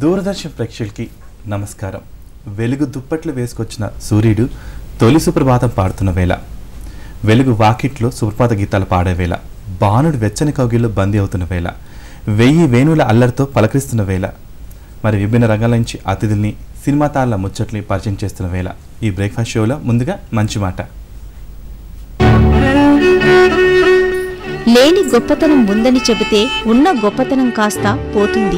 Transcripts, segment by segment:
దూరదర్శన్ ప్రేక్షకులకి నమస్కారం వెలుగు దుప్పట్లు వేసుకొచ్చిన సూర్యుడు తొలి సుప్రభాతం పాడుతున్న వేళ వెలుగు వాకిట్లో సుప్రభాత గీతాలు పాడే వేళ బాణుడు వెచ్చని కౌగిల్లో బందీ అవుతున్న వేళ వెయ్యి వేణుల అల్లరితో పలకరిస్తున్న వేళ మరి విభిన్న రంగాల నుంచి అతిథుల్ని సినిమా తాళ్ళ ముచ్చట్ని పరిచయం చేస్తున్న వేళ ఈ బ్రేక్ఫాస్ట్ షోలో ముందుగా మంచి మాట లేని గొప్పతనం ఉందని చెబితే ఉన్న గొప్పతనం కాస్త పోతుంది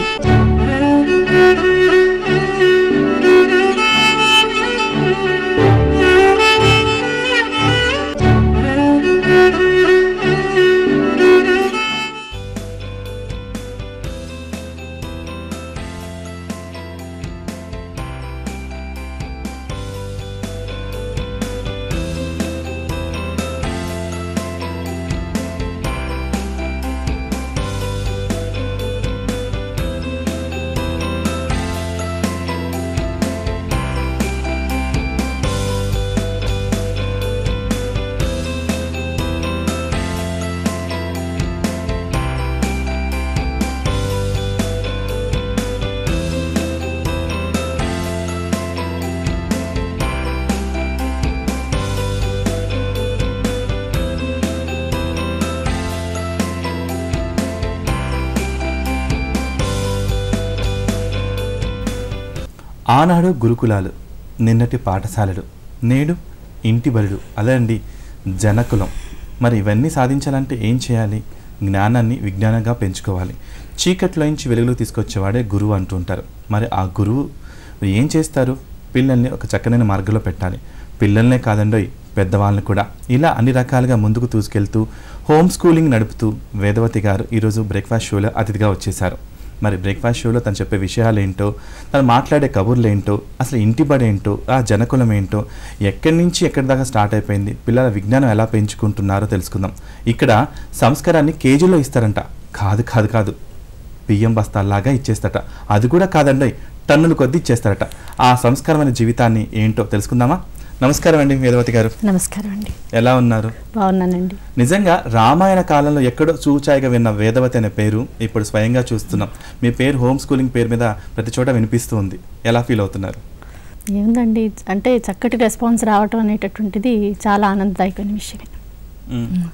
ఆనాడు గురుకులాలు నిన్నటి పాఠశాలలు నేడు ఇంటి బలుడు అదే అండి జనకులం మరి ఇవన్నీ సాధించాలంటే ఏం చేయాలి జ్ఞానాన్ని విజ్ఞానంగా పెంచుకోవాలి చీకట్లోంచి వెలుగులో తీసుకొచ్చేవాడే గురువు అంటుంటారు మరి ఆ గురువు ఏం చేస్తారు పిల్లల్ని ఒక చక్కనైన మార్గంలో పెట్టాలి పిల్లల్నే కాదండోయ్ పెద్దవాళ్ళని కూడా ఇలా అన్ని రకాలుగా ముందుకు తీసుకెళ్తూ హోమ్ స్కూలింగ్ నడుపుతూ వేదవతి గారు ఈరోజు బ్రేక్ఫాస్ట్ షోలో అతిథిగా వచ్చేశారు మరి బ్రేక్ఫాస్ట్ షోలో తను చెప్పే విషయాలు ఏంటో తను మాట్లాడే కబుర్లు ఏంటో అసలు ఇంటి బడి ఏంటో ఆ జనకులం ఏంటో ఎక్కడి నుంచి ఎక్కడి దాకా స్టార్ట్ అయిపోయింది పిల్లల విజ్ఞానం ఎలా పెంచుకుంటున్నారో తెలుసుకుందాం ఇక్కడ సంస్కారాన్ని కేజీలో ఇస్తారంట కాదు కాదు కాదు బియ్యం బస్తాల్లాగా ఇచ్చేస్తారట అది కూడా కాదండి టన్నులు కొద్దీ ఇచ్చేస్తారట ఆ సంస్కారమైన జీవితాన్ని ఏంటో తెలుసుకుందామా నమస్కారం అండి వేదవతి గారు నమస్కారం అండి ఎలా ఉన్నారు బాగున్నానండి నిజంగా రామాయణ కాలంలో ఎక్కడో చూచాయిగా విన్న వేదవతి అనే పేరు ఇప్పుడు స్వయంగా చూస్తున్నాం మీ పేరు హోమ్ స్కూలింగ్ పేరు మీద ప్రతి చోట వినిపిస్తూ ఉంది ఎలా ఫీల్ అవుతున్నారు ఏముందండి అంటే చక్కటి రెస్పాన్స్ రావటం అనేటటువంటిది చాలా ఆనందదాయకమైన విషయమే మ్మ్.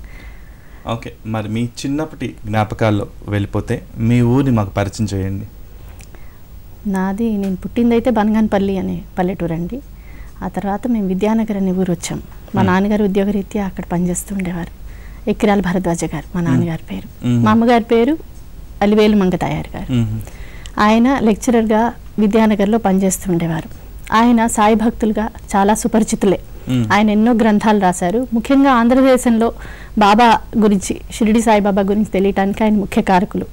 ఓకే మరి మీ చిన్నప్పటి జ్ఞాపకాల్లో వెళ్ళిపోతే మీ ఊరిని మాకు పరిచయం చేయండి నాది నేను పుట్టిందైతే బనగానపల్లి అనే పల్లెటూరు అండి ఆ తర్వాత మేము విద్యానగర్ అనే ఊరు వచ్చాం మా మ్మ్. నాన్నగారు ఉద్యోగరీత్యా అక్కడ పనిచేస్తూ ఉండేవారు ఎక్కిరాల భరద్వాజ గారు మా నాన్నగారి పేరు మ్మ్. మా అమ్మగారి పేరు అలివేలు మంగతాయారు గారు మ్మ్. ఆయన లెక్చరర్గా విద్యానగర్లో పనిచేస్తూ ఉండేవారు ఆయన సాయి భక్తులుగా చాలా సుపరిచితులే మ్మ్. ఆయన ఎన్నో గ్రంథాలు రాశారు ముఖ్యంగా ఆంధ్రదేశంలో బాబా గురించి షిరిడి సాయిబాబా గురించి తెలియటానికి ఆయన ముఖ్య కారకులు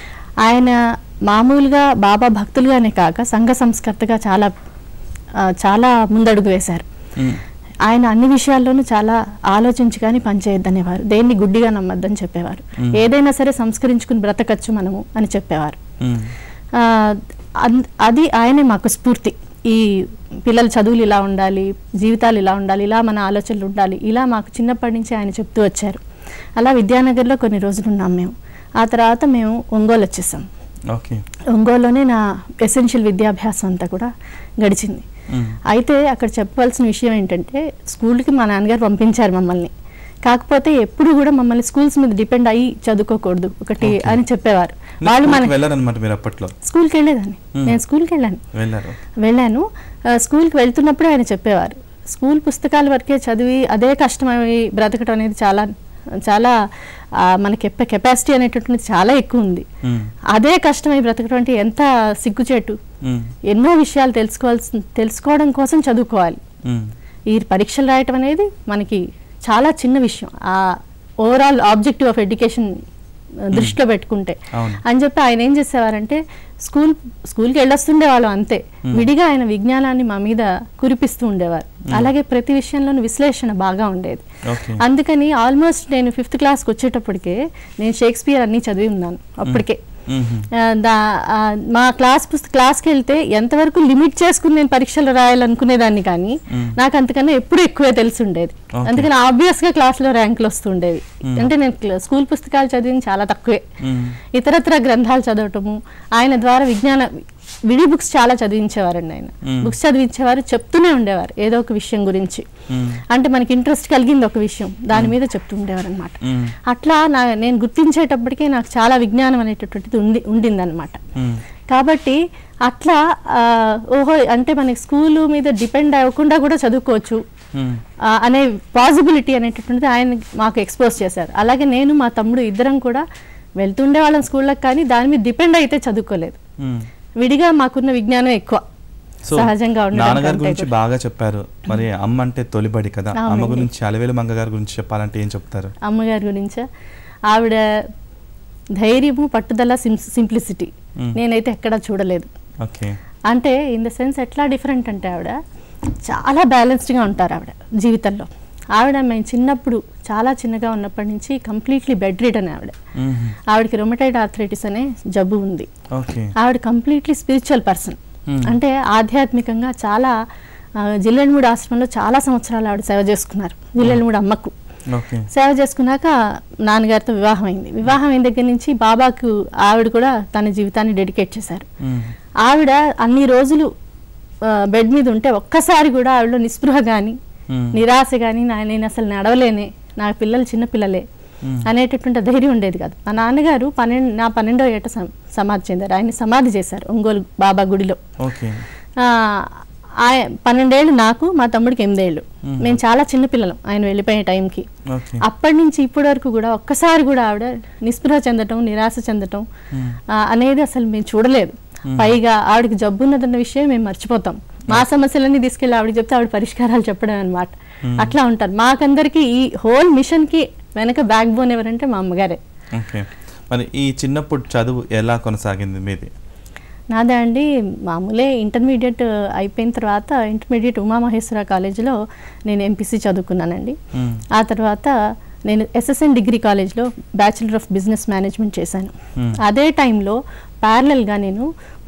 ఆయన మామూలుగా బాబా భక్తులుగానే కాక సంఘ సంస్కర్తగా చాలా ఆ, చాలా ముందడుగు వేశారు మ్మ్. ఆయన అన్ని విషయాల్లోనూ చాలా ఆలోచించి కానీ పనిచేయద్దనేవారు దేన్ని గుడ్డిగా నమ్మద్దని చెప్పేవారు మ్మ్. ఏదైనా సరే సంస్కరించుకుని బ్రతకచ్చు మనము అని చెప్పేవారు మ్మ్. ఆ, అన్- అది ఆయనే మాకు స్ఫూర్తి ఈ పిల్లల చదువులు ఇలా ఉండాలి జీవితాలు ఇలా ఉండాలి ఇలా మన ఆలోచనలు ఉండాలి ఇలా మాకు చిన్నప్పటి నుంచి ఆయన చెప్తూ వచ్చారు అలా విద్యానగర్లో కొన్ని రోజులు ఉన్నాం మేము ఆ తర్వాత మేము ఒంగోలు వచ్చేసాం ఓకే ఒంగోలులోనే నా ఎసెన్షియల్ విద్యాభ్యాసం అంతా కూడా గడిచింది మ్మ్. అయితే అక్కడ చెప్పవలసిన విషయం ఏంటంటే స్కూల్కి మా నాన్నగారు పంపించారు మమ్మల్ని కాకపోతే ఎప్పుడు కూడా మమ్మల్ని స్కూల్స్ మీద డిపెండ్ అయ్యి చదువుకోకూడదు ఒకటి Okay. అని చెప్పేవారు మీరు వాళ్ళు మన స్కూల్కి వెళ్ళారనమాట మీరు అప్పట్లో స్కూల్కి వెళ్ళేదాన్ని Hmm. నేను స్కూల్కి వెళ్ళాను వెళ్ళారు వెళ్ళాను ఆ, స్కూల్కి వెళ్తున్నప్పుడు ఆయన చెప్పేవారు స్కూల్ పుస్తకాల వరకే చదివి అదే కష్టమై బ్రతకడం అనేది చాలా చాలా ఆ, మనకి ఎప్ప కెపాసిటీ అనేటటువంటిది చాలా ఎక్కువ ఉంది మ్మ్. అదే కష్టమై బ్రతకడం అంటే ఎంత సిగ్గుచేటు మ్మ్. ఎన్నో విషయాలు తెలుసుకోవాల్సి తెలుసుకోవడం కోసం చదువుకోవాలి మ్మ్. ఈ పరీక్షలు రాయటం అనేది మనకి చాలా చిన్న విషయం ఆ ఓవరాల్ ఆబ్జెక్టివ్ ఆఫ్ ఎడ్యుకేషన్ దృష్టిలో పెట్టుకుంటే అవును. అని చెప్పి ఆయన ఏం చేసేవారంటే స్కూల్ స్కూల్కి వెళ్ళొస్తుండే వాళ్ళం అంతే Hmm. విడిగా ఆయన విజ్ఞానాన్ని మా మీద కురిపిస్తూ ఉండేవారు అలాగే ప్రతి విషయంలోనూ విశ్లేషణ బాగా ఉండేది ఓకే అందుకని ఆల్మోస్ట్ నేను ఫిఫ్త్ క్లాస్కి వచ్చేటప్పటికే నేను షేక్స్పియర్ అన్నీ చదివి ఉన్నాను అప్పటికే మ్మ్. ఆ, దా ఆ, మా క్లాస్ పుస్తక క్లాస్కి వెళ్తే ఎంతవరకు లిమిట్ చేసుకుని నేను పరీక్షలు రాయాలనుకునేదాన్ని కానీ మ్మ్. నాకు అంతకన్నా ఎప్పుడు ఎక్కువే తెలిసి ఉండేది Okay. అందుకని ఆబ్వియస్ గా క్లాస్లో ర్యాంకులు వస్తుండేవి మ్మ్. అంటే నేను క్ల- స్కూల్ పుస్తకాలు చదివింది చాలా తక్కువే మ్మ్. ఇతరత్ర గ్రంథాలు చదవటము ఆయన ద్వారా విజ్ఞాన విడి బుక్స్ చాలా చదివించేవారండి ఆయన మ్మ్. బుక్స్ చదివించేవారు చెప్తూనే ఉండేవారు ఏదో ఒక విషయం గురించి మ్మ్. అంటే మనకి ఇంట్రెస్ట్ కలిగింది ఒక విషయం దాని మీద చెప్తూ ఉండేవారు అనమాట మ్మ్. అట్లా నా నేను గుర్తించేటప్పటికే నాకు చాలా విజ్ఞానం అనేటటువంటిది ఉండి ఉండిందనమాట మ్మ్. కాబట్టి అట్లా ఆ, ఓహో అంటే మనకి స్కూలు మీద డిపెండ్ అవ్వకుండా కూడా చదువుకోవచ్చు మ్మ్. ఆ, అనే పాసిబిలిటీ అనేటటువంటిది ఆయన మాకు ఎక్స్పోజ్ చేశారు అలాగే నేను మా తమ్ముడు ఇద్దరం కూడా వెళ్తుండే వాళ్ళం స్కూళ్ళకి కానీ దాని మీద డిపెండ్ అయితే చదువుకోలేదు మ్మ్. విడిగా మాకున్న విజ్ఞానం ఎక్కువ సో సహజంగా ఉండడం నాన్నగారి కంటే గురించి కూడా. బాగా చెప్పారు మరి అమ్మ అంటే తొలిబడి కదా అమ్మ అవునండి. గురించి అలవేలు మంగ గారి గురించి చెప్పాలంటే ఏం చెప్తారు అమ్మగారి గురించా ఆవిడ ధైర్యము పట్టుదల సింప్లిసిటీ మ్మ్. నేనైతే ఎక్కడా చూడలేదు ఓకే అంటే ఇన్ ద సెన్స్ ఎట్లా డిఫరెంట్ అంటే ఆవిడ చాలా బ్యాలెన్స్డ్గా ఉంటారు ఆవిడ జీవితంలో ఆవిడ మేము చిన్నప్పుడు చాలా చిన్నగా ఉన్నప్పటి నుంచి కంప్లీట్లీ బెడ్ రీడన్ ఆవిడ మ్మ్. ఆవిడకి రొమటైడ్ ఆర్థరైటిస్ అనే జబ్బు ఉంది ఓకే ఆవిడ కంప్లీట్లీ స్పిరిచువల్ పర్సన్ Hmm. అంటే ఆధ్యాత్మికంగా చాలా ఆ, జిల్లెలమూడి ఆశ్రమంలో చాలా సంవత్సరాలు ఆవిడ సేవ చేసుకున్నారు జిల్లెలమూడి అమ్మకు ఓకే సేవ చేసుకున్నాక నాన్నగారితో వివాహం అయింది వివాహం అయిన దగ్గర నుంచి బాబాకు ఆవిడ కూడా తన జీవితాన్ని డెడికేట్ చేశారు మ్మ్. ఆవిడ అన్ని రోజులు ఆ, బెడ్ మీద ఉంటే ఒక్కసారి కూడా ఆవిడలో నిస్పృహ కానీ మ్మ్. నిరాశ కానీ నా నేను అసలు నడవలేనే నా పిల్లలు చిన్న పిల్లలే మ్మ్. అనేటటువంటి ధైర్యం ఉండేది కాదు మా నాన్నగారు పన్నెండు నా పన్నెండో ఏట సమ- సమాధి చెందారు ఆయన సమాధి చేశారు ఒంగోలు బాబా గుడిలో ఓకే ఆ, ఆయ పన్నెండేళ్ళు నాకు మా తమ్ముడికి ఎనిమిదేళ్ళు మ్మ్. మేము చాలా చిన్న పిల్లలం ఆయన వెళ్ళిపోయే టైంకి ఓకే అప్పటి నుంచి ఇప్పటి వరకు కూడా ఒక్కసారి కూడా ఆవిడ నిస్పృహ చెందటం నిరాశ చెందటం మ్మ్. ఆ, అనేది అసలు మేము చూడలేదు పైగా ఆవిడకి జబ్బు ఉన్నదన్న విషయం మేము మర్చిపోతాం మా సమస్యలన్నీ తీసుకెళ్ళి ఆవిడ చెప్తే ఆవిడ పరిష్కారాలు చెప్పడం అనమాట అట్లా ఉంటారు మాకందరికి ఈ హోల్ మిషన్ కి వెనక బ్యాక్ బోన్ ఎవరంటే మా అమ్మగారే ఓకే మరి ఈ చిన్నప్పుడు చదువు ఎలా కొనసాగింది మీది నాదే అండి మామూలే ఇంటర్మీడియట్ అయిపోయిన తర్వాత ఇంటర్మీడియట్ ఉమామహేశ్వర కాలేజీలో నేను ఎంపీసీ చదువుకున్నానండి మ్మ్. ఆ తర్వాత నేను ఎస్ఎస్ఎన్ డిగ్రీ కాలేజ్లో బ్యాచిలర్ ఆఫ్ బిజినెస్ మేనేజ్మెంట్ చేశాను Hmm. అదే టైంలో ప్యారలల్గా నేను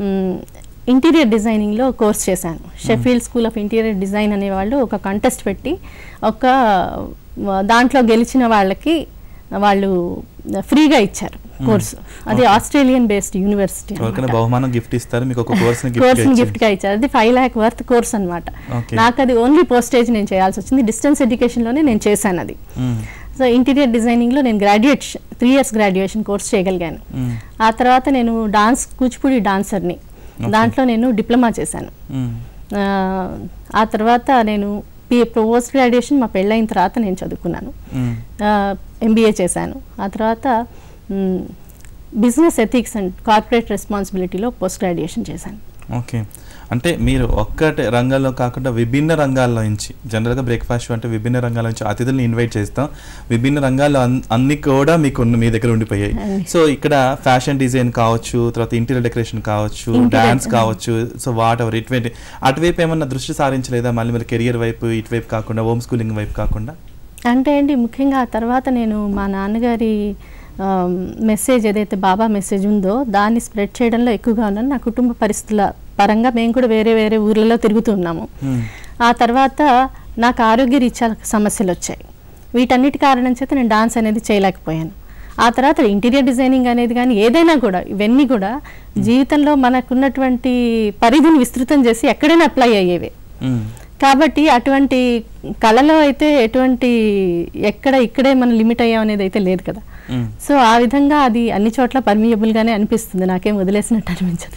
ఇంటీరియర్ డిజైనింగ్లో కోర్స్ చేశాను Sheffield school of interior design అనే వాళ్ళు ఒక కంటెస్ట్ పెట్టి ఒక వ- దాంట్లో గెలిచిన వాళ్ళకి వాళ్ళు ఫ్రీగా ఇచ్చారు కోర్సు అది ఆస్ట్రేలియన్ బేస్డ్ యూనివర్సిటీ ఎవరికైనా బహుమానం గిఫ్ట్ ఇస్తారు మీకు ఒక కోర్స్ కోర్స్ గిఫ్ట్ గిఫ్ట్ గా ఇచ్చారు అది ఫైవ్ ల్యాక్ వర్త్ కోర్స్ అనమాట Okay. నాకు అది ఓన్లీ పోస్టేజ్ నేను చేయాల్సి వచ్చింది డిస్టెన్స్ ఎడ్యుకేషన్ లోనే నేను చేశాను అది సో ఇంటీరియర్ డిజైనింగ్ లో నేను graduate three years graduation course చేయగలిగాను ఆ తర్వాత నేను డాన్స్ కూచిపూడి డాన్సర్ని దాంట్లో నేను డిప్లొమా చేశాను ఆ, ఆ తర్వాత నేను పి పోస్ట్ గ్రాడ్యుయేషన్ మా పెళ్ళైన తర్వాత నేను చదువుకున్నాను ఎంబీఏ చేశాను ఆ తర్వాత బిజినెస్ ఎథిక్స్ అండ్ కార్పొరేట్ రెస్పాన్సిబిలిటీలో పోస్ట్ గ్రాడ్యుయేషన్ చేశాను ఓకే అంటే మీరు ఒక్కటే రంగాల్లో కాకుండా విభిన్న రంగాల్లో నుంచి జనరల్గా బ్రేక్ఫాస్ట్ షో అంటే విభిన్న రంగాల నుంచి అతిథుల్ని ఇన్వైట్ చేస్తాం విభిన్న రంగాల్లో అన్- అన్ని కూడా మీకు ఉన్న- మీ దగ్గర ఉండిపోయాయి అన్ని. సో ఇక్కడ ఫ్యాషన్ డిజైన్ కావచ్చు తర్వాత ఇంటీరియర్ డెకరేషన్ కావచ్చు Interior- డాన్స్ కావచ్చు సో వాట్ ఎవర్ ఇటువైపు అటువైపు ఏమన్నా దృష్టి సారించలేదా మళ్ళీ మీరు కెరియర్ వైపు ఇటువైపు కాకుండా హోమ్ స్కూలింగ్ వైపు కాకుండా అంటే అండి ముఖ్యంగా ఆ తర్వాత నేను మా నాన్నగారి మెసేజ్ ఏదైతే బాబా మెసేజ్ ఉందో దాన్ని స్ప్రెడ్ చేయడంలో ఎక్కువగా ఉన్నాను నా కుటుంబ పరిస్థితుల పరంగా మేము కూడా వేరే వేరే ఊర్లలో తిరుగుతూ ఉన్నాము Hmm. ఆ తర్వాత నాకు ఆరోగ్య రీత్యా సమస్యలు వచ్చాయి వీటన్నిటి కారణం చేత నేను డాన్స్ అనేది చేయలేకపోయాను ఆ తర్వాత ఇంటీరియర్ డిజైనింగ్ అనేది కానీ ఏదైనా కూడా ఇవన్నీ కూడా జీవితంలో మనకున్నటువంటి పరిధిని విస్తృతం చేసి ఎక్కడైనా అప్లై అయ్యేవి Hmm. కాబట్టి అటువంటి కళలో అయితే ఎటువంటి ఎక్కడ ఇక్కడే మనం లిమిట్ అయ్యాం అనేది అయితే లేదు కదా Hmm. సో ఆ విధంగా అది అన్ని చోట్ల permeable గానే అనిపిస్తుంది నాకేం వదిలేసినట్టు అనిపించదు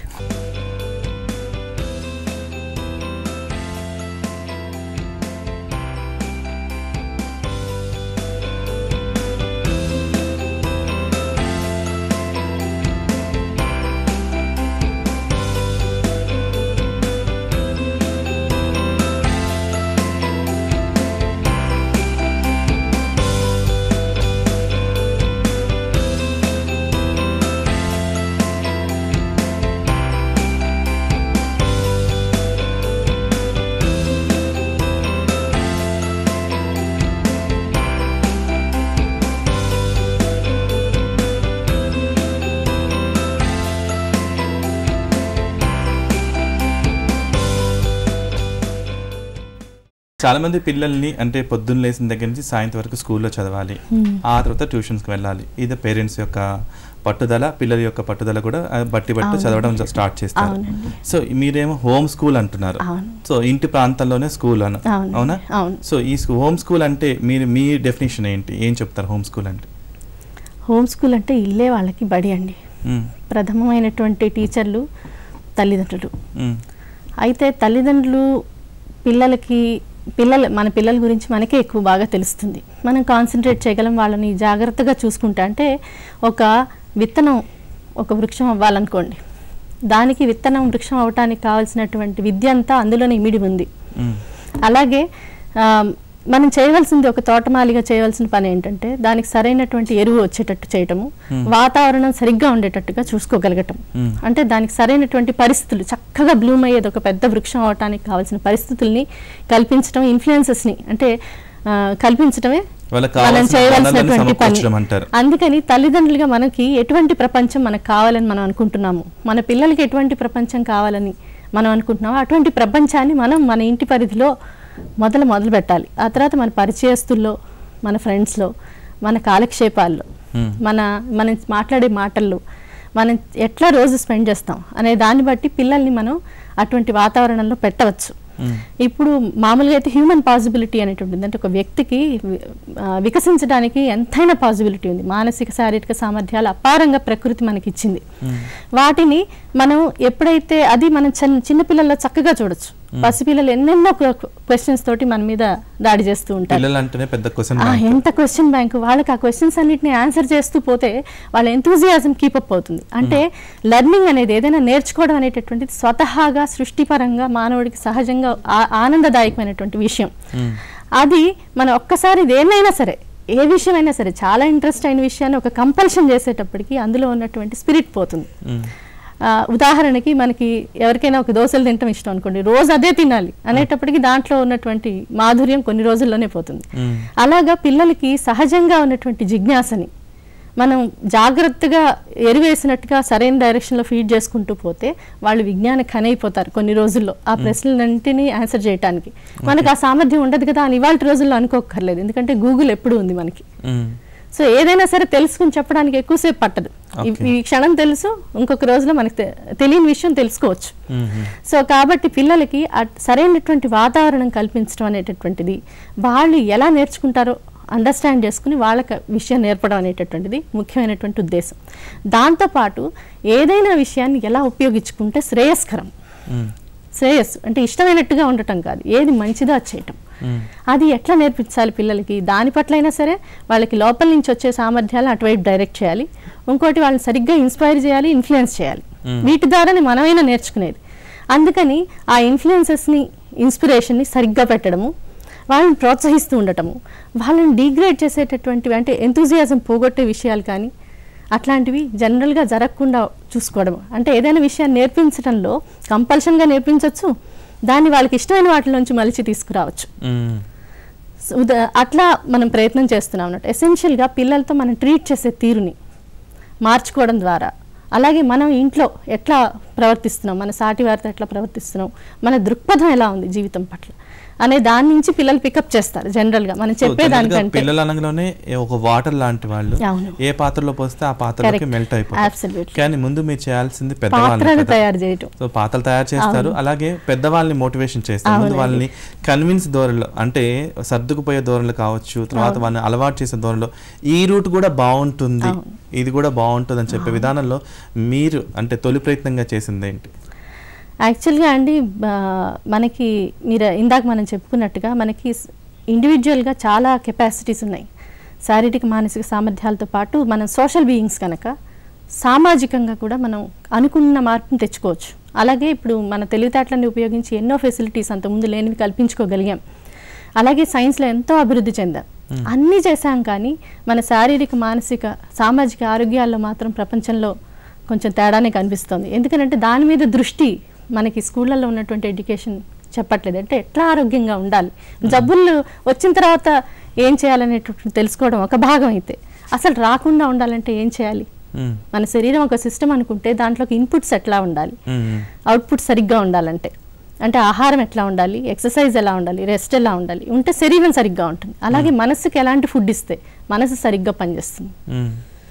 చాలా మంది పిల్లల్ని అంటే పొద్దున్న లేచిన దగ్గర నుంచి సాయంత్రం వరకు స్కూల్లో చదవాలి ఆ తర్వాత ట్యూషన్స్కి వెళ్ళాలి ఇది పేరెంట్స్ యొక్క పట్టుదల పిల్లల యొక్క పట్టుదల కూడా ఆ, బట్టి బట్టి చదవడం స్టార్ట్ చేస్తారు అవునండి. సో మీరేమో హోమ్ స్కూల్ అంటున్నారు అవును. సో ఇంటి ప్రాంతంలోనే స్కూల్ అన అవును. అవునా అవును. సో ఈ హోమ్ స్కూల్ అంటే మీరు మీ డెఫినేషన్ ఏంటి ఏం చెప్తారు హోమ్ స్కూల్ అంటే హోమ్ స్కూల్ అంటే ఇల్లే వాళ్ళకి బడి అండి మ్మ్. ప్రథమమైనటువంటి టీచర్లు తల్లిదండ్రులు మ్మ్. అయితే తల్లిదండ్రులు పిల్లలకి పిల్లల మన పిల్లల గురించి మనకే ఎక్కువ బాగా తెలుస్తుంది మనం కాన్సన్ట్రేట్ చేయగలం వాళ్ళని జాగ్రత్తగా చూసుకుంటా అంటే ఒక విత్తనం ఒక వృక్షం అవ్వాలనుకోండి దానికి విత్తనం వృక్షం అవటానికి కావాల్సినటువంటి విద్య అంతా అందులోనే ఇమిడి ఉంది మ్మ్. అలాగే ఆ, మనం చేయవలసింది ఒక తోటమాలిగా చేయవలసిన పని ఏంటంటే దానికి సరైనటువంటి ఎరువు వచ్చేటట్టు చేయటము వాతావరణం సరిగ్గా ఉండేటట్టుగా చూసుకోగలగటం Hmm. అంటే దానికి సరైనటువంటి పరిస్థితులు చక్కగా బ్లూమ్ అయ్యేది ఒక పెద్ద వృక్షం అవటానికి కావాల్సిన పరిస్థితుల్ని కల్పించడం ఇన్ఫ్లుయెన్సెస్ని అంటే ఆ, కల్పించడమే వాళ్ళకి మనం కావాల్సిన చేయవలసినటువంటి వనరులను పని సమకూర్చడం అంటారు. అందుకని తల్లిదండ్రులుగా మనకి ఎటువంటి ప్రపంచం మనకు కావాలని మనం అనుకుంటున్నాము మన పిల్లలకి ఎటువంటి ప్రపంచం కావాలని మనం అనుకుంటున్నాము అటువంటి ప్రపంచాన్ని మనం మన ఇంటి పరిధిలో మొదలు మొదలు పెట్టాలి ఆ తర్వాత మన పరిచయస్తుల్లో మన ఫ్రెండ్స్లో మన కాలక్షేపాల్లో Hmm. మన మనం మాట్లాడే మాటల్లో మనం ఎట్లా రోజు స్పెండ్ చేస్తాం అనే దాన్ని బట్టి పిల్లల్ని మనం అటువంటి వాతావరణంలో పెట్టవచ్చు మ్మ్. ఇప్పుడు మామూలుగా అయితే హ్యూమన్ పాసిబిలిటీ అనేటువంటిది అంటే ఒక వ్యక్తికి వి- ఆ, వికసించడానికి ఎంతైనా పాసిబిలిటీ ఉంది మానసిక శారీరక సామర్థ్యాలు అపారంగా ప్రకృతి మనకి ఇచ్చింది వాటిని మనం ఎప్పుడైతే అది మనం చిన్న చిన్నపిల్లల్లో చక్కగా చూడొచ్చు పసిపిల్లలు ఎన్నెన్నో క్వశ్చన్స్ తోటి మన మీద దాడి చేస్తూ ఉంటారు పిల్లలు అంటేనే పెద్ద క్వశ్చన్ ఆ, ఎంత క్వశ్చన్ బ్యాంక్ వాళ్ళకి ఆ క్వశ్చన్స్ అన్నిటిని ఆన్సర్ చేస్తూ పోతే వాళ్ళ ఎంతూజియాజం కీపప్ అవుతుంది అంటే లెర్నింగ్ అనేది ఏదైనా నేర్చుకోవడం అనేటటువంటిది స్వతహాగా సృష్టిపరంగా మానవుడికి సహజంగా ఆ- ఆనందదాయకమైనటువంటి విషయం అది మనం ఒక్కసారి దేన్నైనా సరే ఏ విషయమైనా సరే చాలా ఇంట్రెస్ట్ అయిన విషయాన్ని ఒక కంపల్షన్ చేసేటప్పటికి అందులో ఉన్నటువంటి స్పిరిట్ పోతుంది ఆ, ఉదాహరణకి మనకి ఎవరికైనా ఒక దోశలు తినటం ఇష్టం అనుకోండి రోజు అదే తినాలి అనేటప్పటికి దాంట్లో ఉన్నటువంటి మాధుర్యం కొన్ని రోజుల్లోనే పోతుంది మ్మ్. అలాగా పిల్లలకి సహజంగా ఉన్నటువంటి జిజ్ఞాసని మనం జాగ్రత్తగా ఎరువేసినట్టుగా సరైన డైరెక్షన్లో ఫీడ్ చేసుకుంటూ పోతే వాళ్ళు విజ్ఞాన ఖనైపోతారు కొన్ని రోజుల్లో ఆ ప్రశ్నలన్నింటినీ ఆన్సర్ చేయడానికి మనకు ఆ సామర్థ్యం ఉండదు కదా అని ఇవాళ రోజుల్లో అనుకోకర్లేదు ఎందుకంటే గూగుల్ ఎప్పుడు ఉంది మనకి మ్మ్. సో ఏదైనా సరే తెలుసుకుని చెప్పడానికి ఎక్కువసేపు పట్టదు ఈ- Okay. ఈ క్షణం తెలుసు ఇంకొక రోజులో మనకు తె- తెలియని విషయం తెలుసుకోవచ్చు మ్మ్. సో కాబట్టి పిల్లలకి ఆ సరైనటువంటి వాతావరణం కల్పించడం అనేటటువంటిది వాళ్ళు ఎలా నేర్చుకుంటారో అండర్స్టాండ్ చేసుకుని వాళ్ళకి విషయం నేర్పడం అనేటటువంటిది ముఖ్యమైనటువంటి ఉద్దేశం దాంతోపాటు ఏదైనా విషయాన్ని ఎలా ఉపయోగించుకుంటే శ్రేయస్కరం మ్మ్. శ్రేయస్సు అంటే ఇష్టమైనట్టుగా ఉండటం కాదు ఏది మంచిదో అది చేయటం మ్మ్. అది ఎట్లా నేర్పించాలి పిల్లలకి దాని పట్ల అయినా సరే వాళ్ళకి లోపల నుంచి వచ్చే సామర్థ్యాలను అటువైపు డైరెక్ట్ చేయాలి ఇంకోటి వాళ్ళని సరిగ్గా ఇన్స్పైర్ చేయాలి ఇన్ఫ్లుయెన్స్ చేయాలి వీటి ద్వారానే మనమైనా నేర్చుకునేది అందుకని ఆ ఇన్ఫ్లుయెన్సెస్ని ఇన్స్పిరేషన్ని సరిగ్గా పెట్టడము వాళ్ళని ప్రోత్సహిస్తూ ఉండటము వాళ్ళని డిగ్రేడ్ చేసేటటువంటివి అంటే ఎంతూజియాజం పోగొట్టే విషయాలు కానీ అట్లాంటివి జనరల్గా జరగకుండా చూసుకోవడం అంటే ఏదైనా విషయాన్ని నేర్పించడంలో కంపల్షన్గా నేర్పించవచ్చు దాన్ని వాళ్ళకి ఇష్టమైన వాటిలోంచి మలిచి తీసుకురావచ్చు మ్మ్. సో ఉదా- అట్లా మనం ప్రయత్నం చేస్తున్నాం అన్నట్టు ఎసెన్షియల్గా పిల్లలతో మనం ట్రీట్ చేసే తీరుని మార్చుకోవడం ద్వారా అలాగే మనం ఇంట్లో ఎట్లా ప్రవర్తిస్తున్నాం మన సాటి వారితో ఎట్లా ప్రవర్తిస్తున్నాం మన దృక్పథం ఎలా ఉంది జీవితం పట్ల అనే దాని నుంచి పిల్లలు పికప్ చేస్తారు జనరల్గా మనం సో చెప్పే జనరల్గా దానికంటే పిల్లల అనగానే ఒక వాటర్ లాంటి వాళ్ళు అవును. ఏ పాత్రలో పోస్తే ఆ పాత్రలోకి Correct. మెల్ట్ అయిపోతారు Absolutely. కానీ ముందు మీరు చేయాల్సింది పాత్రను పెద్దవాళ్ళు తయారు చేయటం సో పాత్రలు తయారు చేస్తారు అలాగే పెద్దవాళ్ళని మోటివేషన్ చేస్తారు ముందు అవునండి. వాళ్ళని కన్విన్స్ ధోరణిలో అంటే సర్దుకుపోయే ధోరణిలో కావచ్చు తర్వాత వాళ్ళని అలవాటు చేసే ధోరణిలో ఈ రూట్ కూడా బాగుంటుంది ఇది కూడా బాగుంటుంది అని చెప్పే విధానంలో మీరు అంటే తొలి ప్రయత్నంగా చేసింది ఏంటి యాక్చువల్గా అండి బా- మనకి మీరు ఇందాక మనం చెప్పుకున్నట్టుగా మనకి ఇండివిజువల్గా చాలా కెపాసిటీస్ ఉన్నాయి శారీరక మానసిక సామర్థ్యాలతో పాటు మనం సోషల్ బీయింగ్స్ కనుక సామాజికంగా కూడా మనం అనుకున్న మార్పుని తెచ్చుకోవచ్చు అలాగే ఇప్పుడు మన తెలివితేటలను ఉపయోగించి ఎన్నో ఫెసిలిటీస్ అంతకుముందు లేనివి కల్పించుకోగలిగాం అలాగే సైన్స్లో ఎంతో అభివృద్ధి చెందాం అన్నీ చేశాం కానీ మన శారీరక మానసిక సామాజిక ఆరోగ్యాల్లో మాత్రం ప్రపంచంలో కొంచెం తేడానే కనిపిస్తుంది ఎందుకంటే దాని మీద దృష్టి మనకి స్కూళ్ళల్లో ఉన్నటువంటి ఎడ్యుకేషన్ చెప్పట్లేదు అంటే ఎట్లా ఆరోగ్యంగా ఉండాలి జబ్బులు వచ్చిన తర్వాత ఏం చేయాలనేటటువంటి తెలుసుకోవడం ఒక భాగం అయితే అసలు రాకుండా ఉండాలంటే ఏం చేయాలి మ్మ్. మన శరీరం ఒక సిస్టమ్ అనుకుంటే దాంట్లోకి ఇన్పుట్స్ ఎట్లా ఉండాలి మ్మ్. అవుట్పుట్ సరిగ్గా ఉండాలంటే అంటే ఆహారం ఎట్లా ఉండాలి ఎక్సర్సైజ్ ఎలా ఉండాలి రెస్ట్ ఎలా ఉండాలి ఉంటే శరీరం సరిగ్గా ఉంటుంది అలాగే మనసుకి ఎలాంటి ఫుడ్ ఇస్తే మనసు సరిగ్గా పనిచేస్తుంది మ్మ్.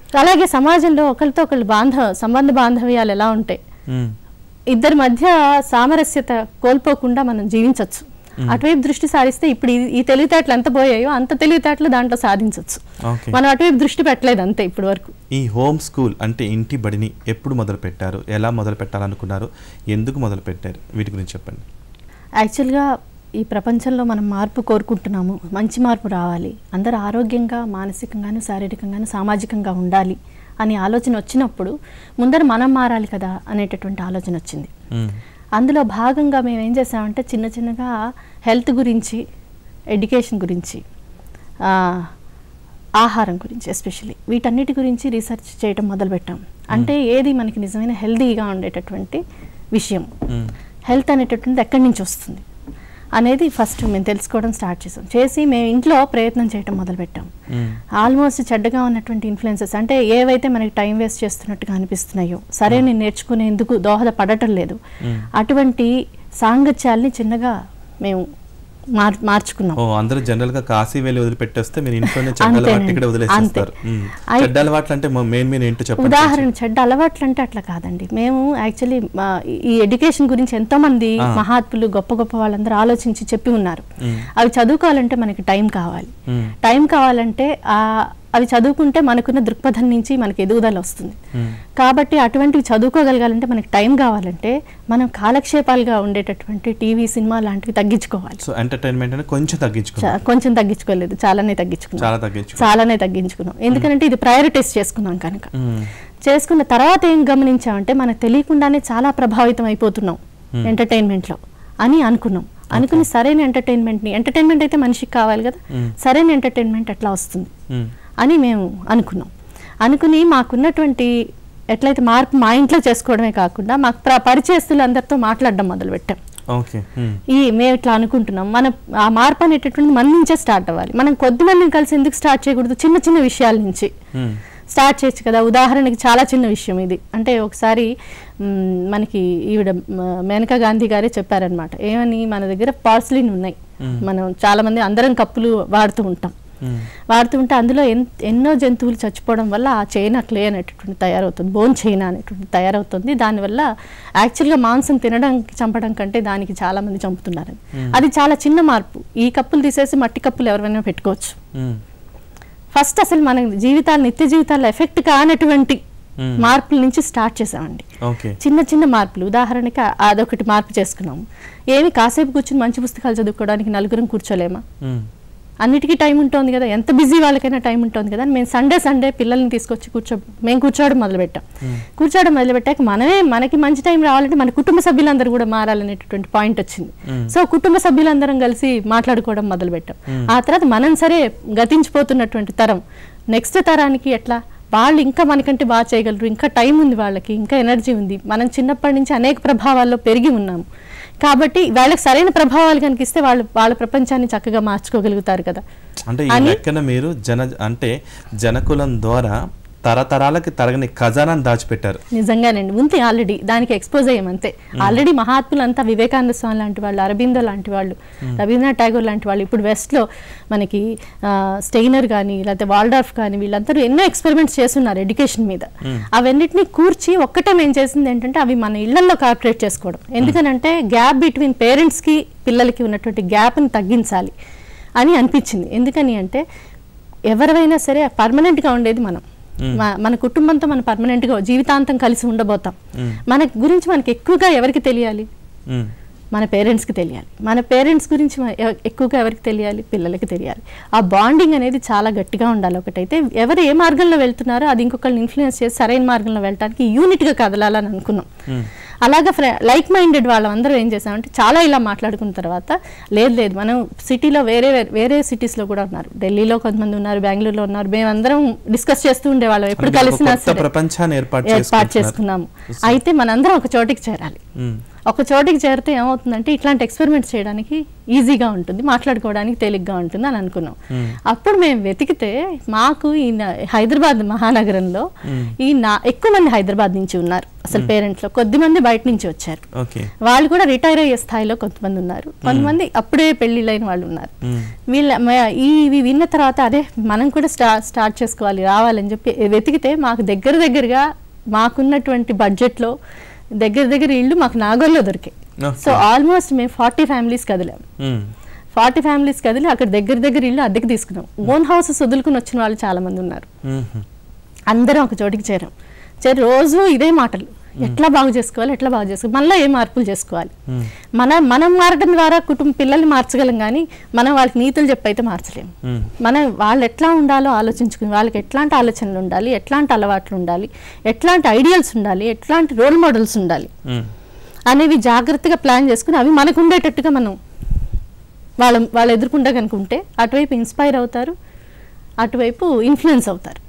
అలాగే సమాజంలో ఒకరితో ఒకళ్ళు బాంధవ సంబంధ బాంధవ్యాలు ఎలా ఉంటాయి మ్మ్. ఇద్దరి మధ్య సామరస్యత కోల్పోకుండా మనం జీవించవచ్చు అటువైపు దృష్టి సారిస్తే ఇప్పుడు ఈ- ఈ తెలివితేటలు ఎంత పోయాయో అంత తెలివితేటలు దాంట్లో సాధించవచ్చు ఓకే మనం అటువైపు దృష్టి పెట్టలేదు అంతే ఇప్పటి వరకు ఈ హోమ్ స్కూల్ అంటే ఇంటి బడిని ఎప్పుడు మొదలు పెట్టారు ఎలా మొదలు పెట్టాలనుకున్నారు ఎందుకు మొదలు పెట్టారు వీటి గురించి చెప్పండి యాక్చువల్గా ఈ ప్రపంచంలో మనం మార్పు కోరుకుంటున్నాము మంచి మార్పు రావాలి అందరూ ఆరోగ్యంగా మానసికంగాను శారీరకంగాను సామాజికంగా ఉండాలి అనే ఆలోచన వచ్చినప్పుడు ముందర మనం మారాలి కదా అనేటటువంటి ఆలోచన వచ్చింది మ్మ్. అందులో భాగంగా మేము ఏం చేసామంటే చిన్న చిన్నగా హెల్త్ గురించి ఎడ్యుకేషన్ గురించి ఆ, ఆహారం గురించి ఎస్పెషల్లీ వీటన్నిటి గురించి రీసెర్చ్ చేయడం మొదలుపెట్టాం అంటే ఏది మనకి నిజమైన హెల్తీగా ఉండేటటువంటి విషయం మ్మ్. హెల్త్ అనేటటువంటిది ఎక్కడి నుంచి వస్తుంది అనేది ఫస్ట్ మేము తెలుసుకోవడం స్టార్ట్ చేసాం చేసి మేము ఇంట్లో ప్రయత్నం చేయడం మొదలుపెట్టాం మ్మ్. ఆల్మోస్ట్ చెడ్డగా ఉన్నటువంటి ఇన్ఫ్లుయెన్సెస్ అంటే ఏవైతే మనకి టైం వేస్ట్ చేస్తున్నట్టుగా అనిపిస్తున్నాయో సరే నేను నేర్చుకునేందుకు దోహదపడటం లేదు మ్మ్. అటువంటి సాంగత్యాల్ని చిన్నగా మేము మార్ మార్చుకున్నాం ఓ అందరూ జనరల్ గా కాశీ వెళ్ళి వదిలిపెట్టేస్తే మీరు ఇంట్లోనే చెడ్డ అంతేనండి. అలవాట్లు ఇక్కడ వదిలేసేస్తారు అంతే. మ్మ్. అయి- చెడ్డ అలవాట్లు అంటే మెయిన్ మెయిన్ ఏంటో చెప్పండి ఉదాహరణ చెడ్డ అలవాట్లు అంటే అట్లా కాదండి మేము యాక్చువల్లీ ఈ ఎడ్యుకేషన్ గురించి ఎంతో మంది ఆ. మహాత్ములు గొప్ప గొప్ప వాళ్ళందరూ ఆలోచించి చెప్పి ఉన్నారు మ్మ్. అవి చదువుకోవాలంటే మనకి టైం కావాలి మ్మ్. టైం కావాలంటే ఆ అవి చదువుకుంటే మనకున్న దృక్పథం నుంచి మనకి ఎదుగుదల వస్తుంది మ్మ్. కాబట్టి అటువంటివి చదువుకోగలగాలంటే మనకి టైం కావాలంటే మనం కాలక్షేపాలుగా ఉండేటటువంటి టీవీ సినిమా లాంటివి తగ్గించుకోవాలి సో ఎంటర్టైన్మెంట్ అనేది కొంచెం తగ్గించుకున్నాం చా- కొంచెం తగ్గించుకోలేదు చాలానే తగ్గించుకున్నాం చాలా తగ్గించుకున్నాం చాలానే తగ్గించుకున్నాం ఎందుకంటే ఇది ప్రయారిటైజ్ చేసుకున్నాం కనుక మ్మ్. చేసుకున్న తర్వాత ఏం గమనించామంటే మనకు తెలియకుండానే చాలా ప్రభావితం అయిపోతున్నాం Hmm. ఎంటర్టైన్మెంట్లో అని అనుకున్నాం అనుకుని సరైన ఎంటర్టైన్మెంట్ని ఎంటర్టైన్మెంట్ అయితే మనిషికి కావాలి కదా Hmm. సరైన ఎంటర్టైన్మెంట్ ఎట్లా వస్తుంది మ్మ్. అని మేము అనుకున్నాం అనుకుని మాకున్నటువంటి ఎట్లయితే మార్పు మా ఇంట్లో చేసుకోవడమే కాకుండా మాకు ప్ర పరిచయస్తులందరితో మాట్లాడడం మొదలుపెట్టాం ఓకే మ్మ్. ఈ మేము ఇట్లా అనుకుంటున్నాం మన ఆ మార్పు అనేటటువంటి మన నుంచే స్టార్ట్ అవ్వాలి మనం కొద్ది మందిని కలిసి ఎందుకు స్టార్ట్ చేయకూడదు చిన్న చిన్న విషయాల నుంచి మ్మ్. స్టార్ట్ చేయొచ్చు కదా ఉదాహరణకి చాలా చిన్న విషయం ఇది అంటే ఒకసారి మ్, మనకి ఈవిడ మ, మేనకా గాంధీ గారే చెప్పారనమాట ఏమని మన దగ్గర పార్సలిన్ ఉన్నాయి మ్మ్. మనం చాలా మంది అందరం కప్పులు వాడుతూ ఉంటాం మ్మ్. వాడుతూ ఉంటే అందులో ఎన్ ఎన్నో జంతువులు చచ్చిపోవడం వల్ల ఆ చైనా క్లే అనేటటువంటి తయారవుతుంది బోన్ చైనా అనేటువంటి తయారవుతుంది దానివల్ల యాక్చువల్గా మాంసం తినడానికి చంపడం కంటే దానికి చాలా మంది చంపుతున్నారు అది చాలా చిన్న మార్పు ఈ కప్పులు తీసేసి మట్టి కప్పులు ఎవరైనా పెట్టుకోవచ్చు మ్మ్. ఫస్ట్ అసలు మన జీవితాలు నిత్య జీవితాల్లో ఎఫెక్ట్ కానటువంటి మ్మ్. మార్పుల నుంచి స్టార్ట్ చేసామండి ఓకే చిన్న చిన్న మార్పులు ఉదాహరణకి ఆ- అదొకటి మార్పు చేసుకున్నాము ఏమి కాసేపు కూర్చుని మంచి పుస్తకాలు చదువుకోవడానికి నలుగురం కూర్చోలేమా మ్మ్. అన్నిటికీ టైం ఉంటుంది కదా ఎంత బిజీ వాళ్ళకైనా టైం ఉంటుంది కదా అని మేము సండే సండే పిల్లల్ని తీసుకొచ్చి కూర్చో మేము కూర్చోవడం మొదలుపెట్టాం కూర్చోవడం మొదలుపెట్టాక మనమే మనకి మంచి టైం రావాలంటే మన కుటుంబ సభ్యులందరూ కూడా మారాలనేటటువంటి పాయింట్ వచ్చింది మ్మ్. సో కుటుంబ సభ్యులందరం కలిసి మాట్లాడుకోవడం మొదలుపెట్టాం ఆ తర్వాత మనం సరే గతించిపోతున్నటువంటి తరం నెక్స్ట్ తరానికి ఎట్లా వాళ్ళు ఇంకా మనకంటే బాగా చేయగలరు ఇంకా టైం ఉంది వాళ్ళకి ఇంకా ఎనర్జీ ఉంది మనం చిన్నప్పటి నుంచి అనేక ప్రభావాల్లో పెరిగి ఉన్నాము కాబట్టి వాళ్ళకి సరైన ప్రభావాలు కనిపిస్తే వాళ్ళు వాళ్ళ ప్రపంచాన్ని చక్కగా మార్చుకోగలుగుతారు కదా అంటే ఈ అని- లెక్కన మీరు జన అంటే జనకులం ద్వారా తరతరాలకి తరగని ఖజానాన్ని దాచిపెట్టారు నిజంగానండి ఉంది ఆల్రెడీ దానికి ఎక్స్పోజ్ అయ్యామంతే ఆల్రెడీ మహాత్ములంతా వివేకానంద స్వామి లాంటి వాళ్ళు అరబిందో లాంటి వాళ్ళు రవీంద్రనాథ్ ఠాగూర్ లాంటి వాళ్ళు ఇప్పుడు వెస్ట్లో మనకి ఆ, స్టెయినర్ కానీ లేకపోతే వాల్డార్ఫ్ కానీ వీళ్ళందరూ ఎన్నో ఎక్స్పెరిమెంట్స్ చేస్తున్నారు ఎడ్యుకేషన్ మీద అవన్నిటిని కూర్చి ఒక్కటే మేము చేసింది ఏంటంటే అవి మన ఇళ్లలో కార్పొరేట్ చేసుకోవడం ఎందుకనంటే గ్యాప్ బిట్వీన్ పేరెంట్స్కి పిల్లలకి ఉన్నటువంటి గ్యాప్ని తగ్గించాలి అని అనిపించింది ఎందుకని అంటే ఎవరైనా సరే పర్మనెంట్గా ఉండేది మనం మ- మన కుటుంబంతో మనం పర్మనెంట్గా జీవితాంతం కలిసి ఉండబోతాం మ్మ్. మన గురించి మనకి ఎక్కువగా ఎవరికి తెలియాలి మ్మ్. మన పేరెంట్స్కి తెలియాలి మన పేరెంట్స్ గురించి మ- ఎవ- ఎక్కువగా ఎవరికి తెలియాలి పిల్లలకి తెలియాలి ఆ బాండింగ్ అనేది చాలా గట్టిగా ఉండాలి ఒకటైతే ఎవరు ఏ మార్గంలో వెళ్తున్నారో అది ఇంకొకరిని ఇన్ఫ్లుయెన్స్ చేసి సరైన మార్గంలో వెళ్ళడానికి యూనిట్గా కదలాలని అనుకున్నాం మ్మ్. అలాగా ఫ్రె లైక్ మైండెడ్ వాళ్ళందరూ ఏం చేసామంటే చాలా ఇలా మాట్లాడుకున్న తర్వాత లేదు లేదు మనం సిటీలో వేరే వేరే- వేరే సిటీస్లో కూడా ఉన్నారు ఢిల్లీలో కొంతమంది ఉన్నారు బెంగళూరులో ఉన్నారు మేమందరం డిస్కస్ చేస్తూ ఉండేవాళ్ళం ఎప్పుడు అంటే మీరు ఒక కలిసినా కొత్త సరే ప్రపంచాన్ని ఏర్పాటు ఏర్పాటు చేసుకుంటున్నారు. చేసుకున్నాము అయితే మనందరం ఒక చోటికి చేరాలి మ్మ్. ఒక చోటికి చేరితే ఏమవుతుందంటే ఇట్లాంటి ఎక్స్పెరిమెంట్స్ చేయడానికి ఈజీగా ఉంటుంది మాట్లాడుకోవడానికి తేలిగ్గా ఉంటుంది అని అనుకున్నాం అప్పుడు మేము వెతికితే మాకు ఈ న- హైదరాబాద్ మహానగరంలో ఈ నా ఎక్కువ మంది హైదరాబాద్ నుంచి ఉన్నారు అసలు పేరెంట్స్ లో కొద్ది మంది బయట నుంచి వచ్చారు ఓకే వాళ్ళు కూడా రిటైర్ అయ్యే స్థాయిలో కొంతమంది ఉన్నారు కొంతమంది అప్పుడే పెళ్లిళ్ళైన వాళ్ళు ఉన్నారు మ్మ్. వీళ్ళ మ- ఈ ఇవి విన్న తర్వాత అదే మనం కూడా స్టా స్టార్ట్ చేసుకోవాలి రావాలని చెప్పి వెతికితే మాకు దగ్గర దగ్గరగా మాకున్నటువంటి బడ్జెట్లో దగ్గర దగ్గర ఇల్లు మాకు నాగోల్లో దొరికాయి Okay. సో ఆల్మోస్ట్ మేము ఫార్టీ ఫ్యామిలీస్ కదిలాం మ్మ్. ఫార్టీ ఫ్యామిలీస్ కదిలి అక్కడ దగ్గర దగ్గర ఇల్లు అద్దెకి తీసుకున్నాం ఓన్ హౌసెస్ వదులుకుని వచ్చిన వాళ్ళు చాలా మంది ఉన్నారు మ్మ్. అందరం ఒక చోటికి చేరాం చేరి రోజు ఇదే మాటలు ఎట్లా బాగు చేసుకోవాలి ఎట్లా బాగు చేసుకోవాలి మనలో ఏ మార్పులు చేసుకోవాలి మన మనం మారడం ద్వారా కుటుంబ పిల్లల్ని మార్చగలం కానీ మనం వాళ్ళకి నీతులు చెప్పి అయితే మార్చలేము మ్మ్. మనం వాళ్ళు ఎట్లా ఉండాలో ఆలోచించుకుని వాళ్ళకి ఎట్లాంటి ఆలోచనలు ఉండాలి ఎట్లాంటి అలవాట్లు ఉండాలి ఎట్లాంటి ఐడియల్స్ ఉండాలి ఎట్లాంటి రోల్ మోడల్స్ ఉండాలి మ్మ్. అనేవి జాగ్రత్తగా ప్లాన్ చేసుకుని అవి మనకు ఉండేటట్టుగా మనం వాళ్ళ వాళ్ళు ఎదుర్కొంటే కనుక ఉంటే అటువైపు ఇన్స్పైర్ అవుతారు అటువైపు ఇన్ఫ్లుయెన్స్ అవుతారు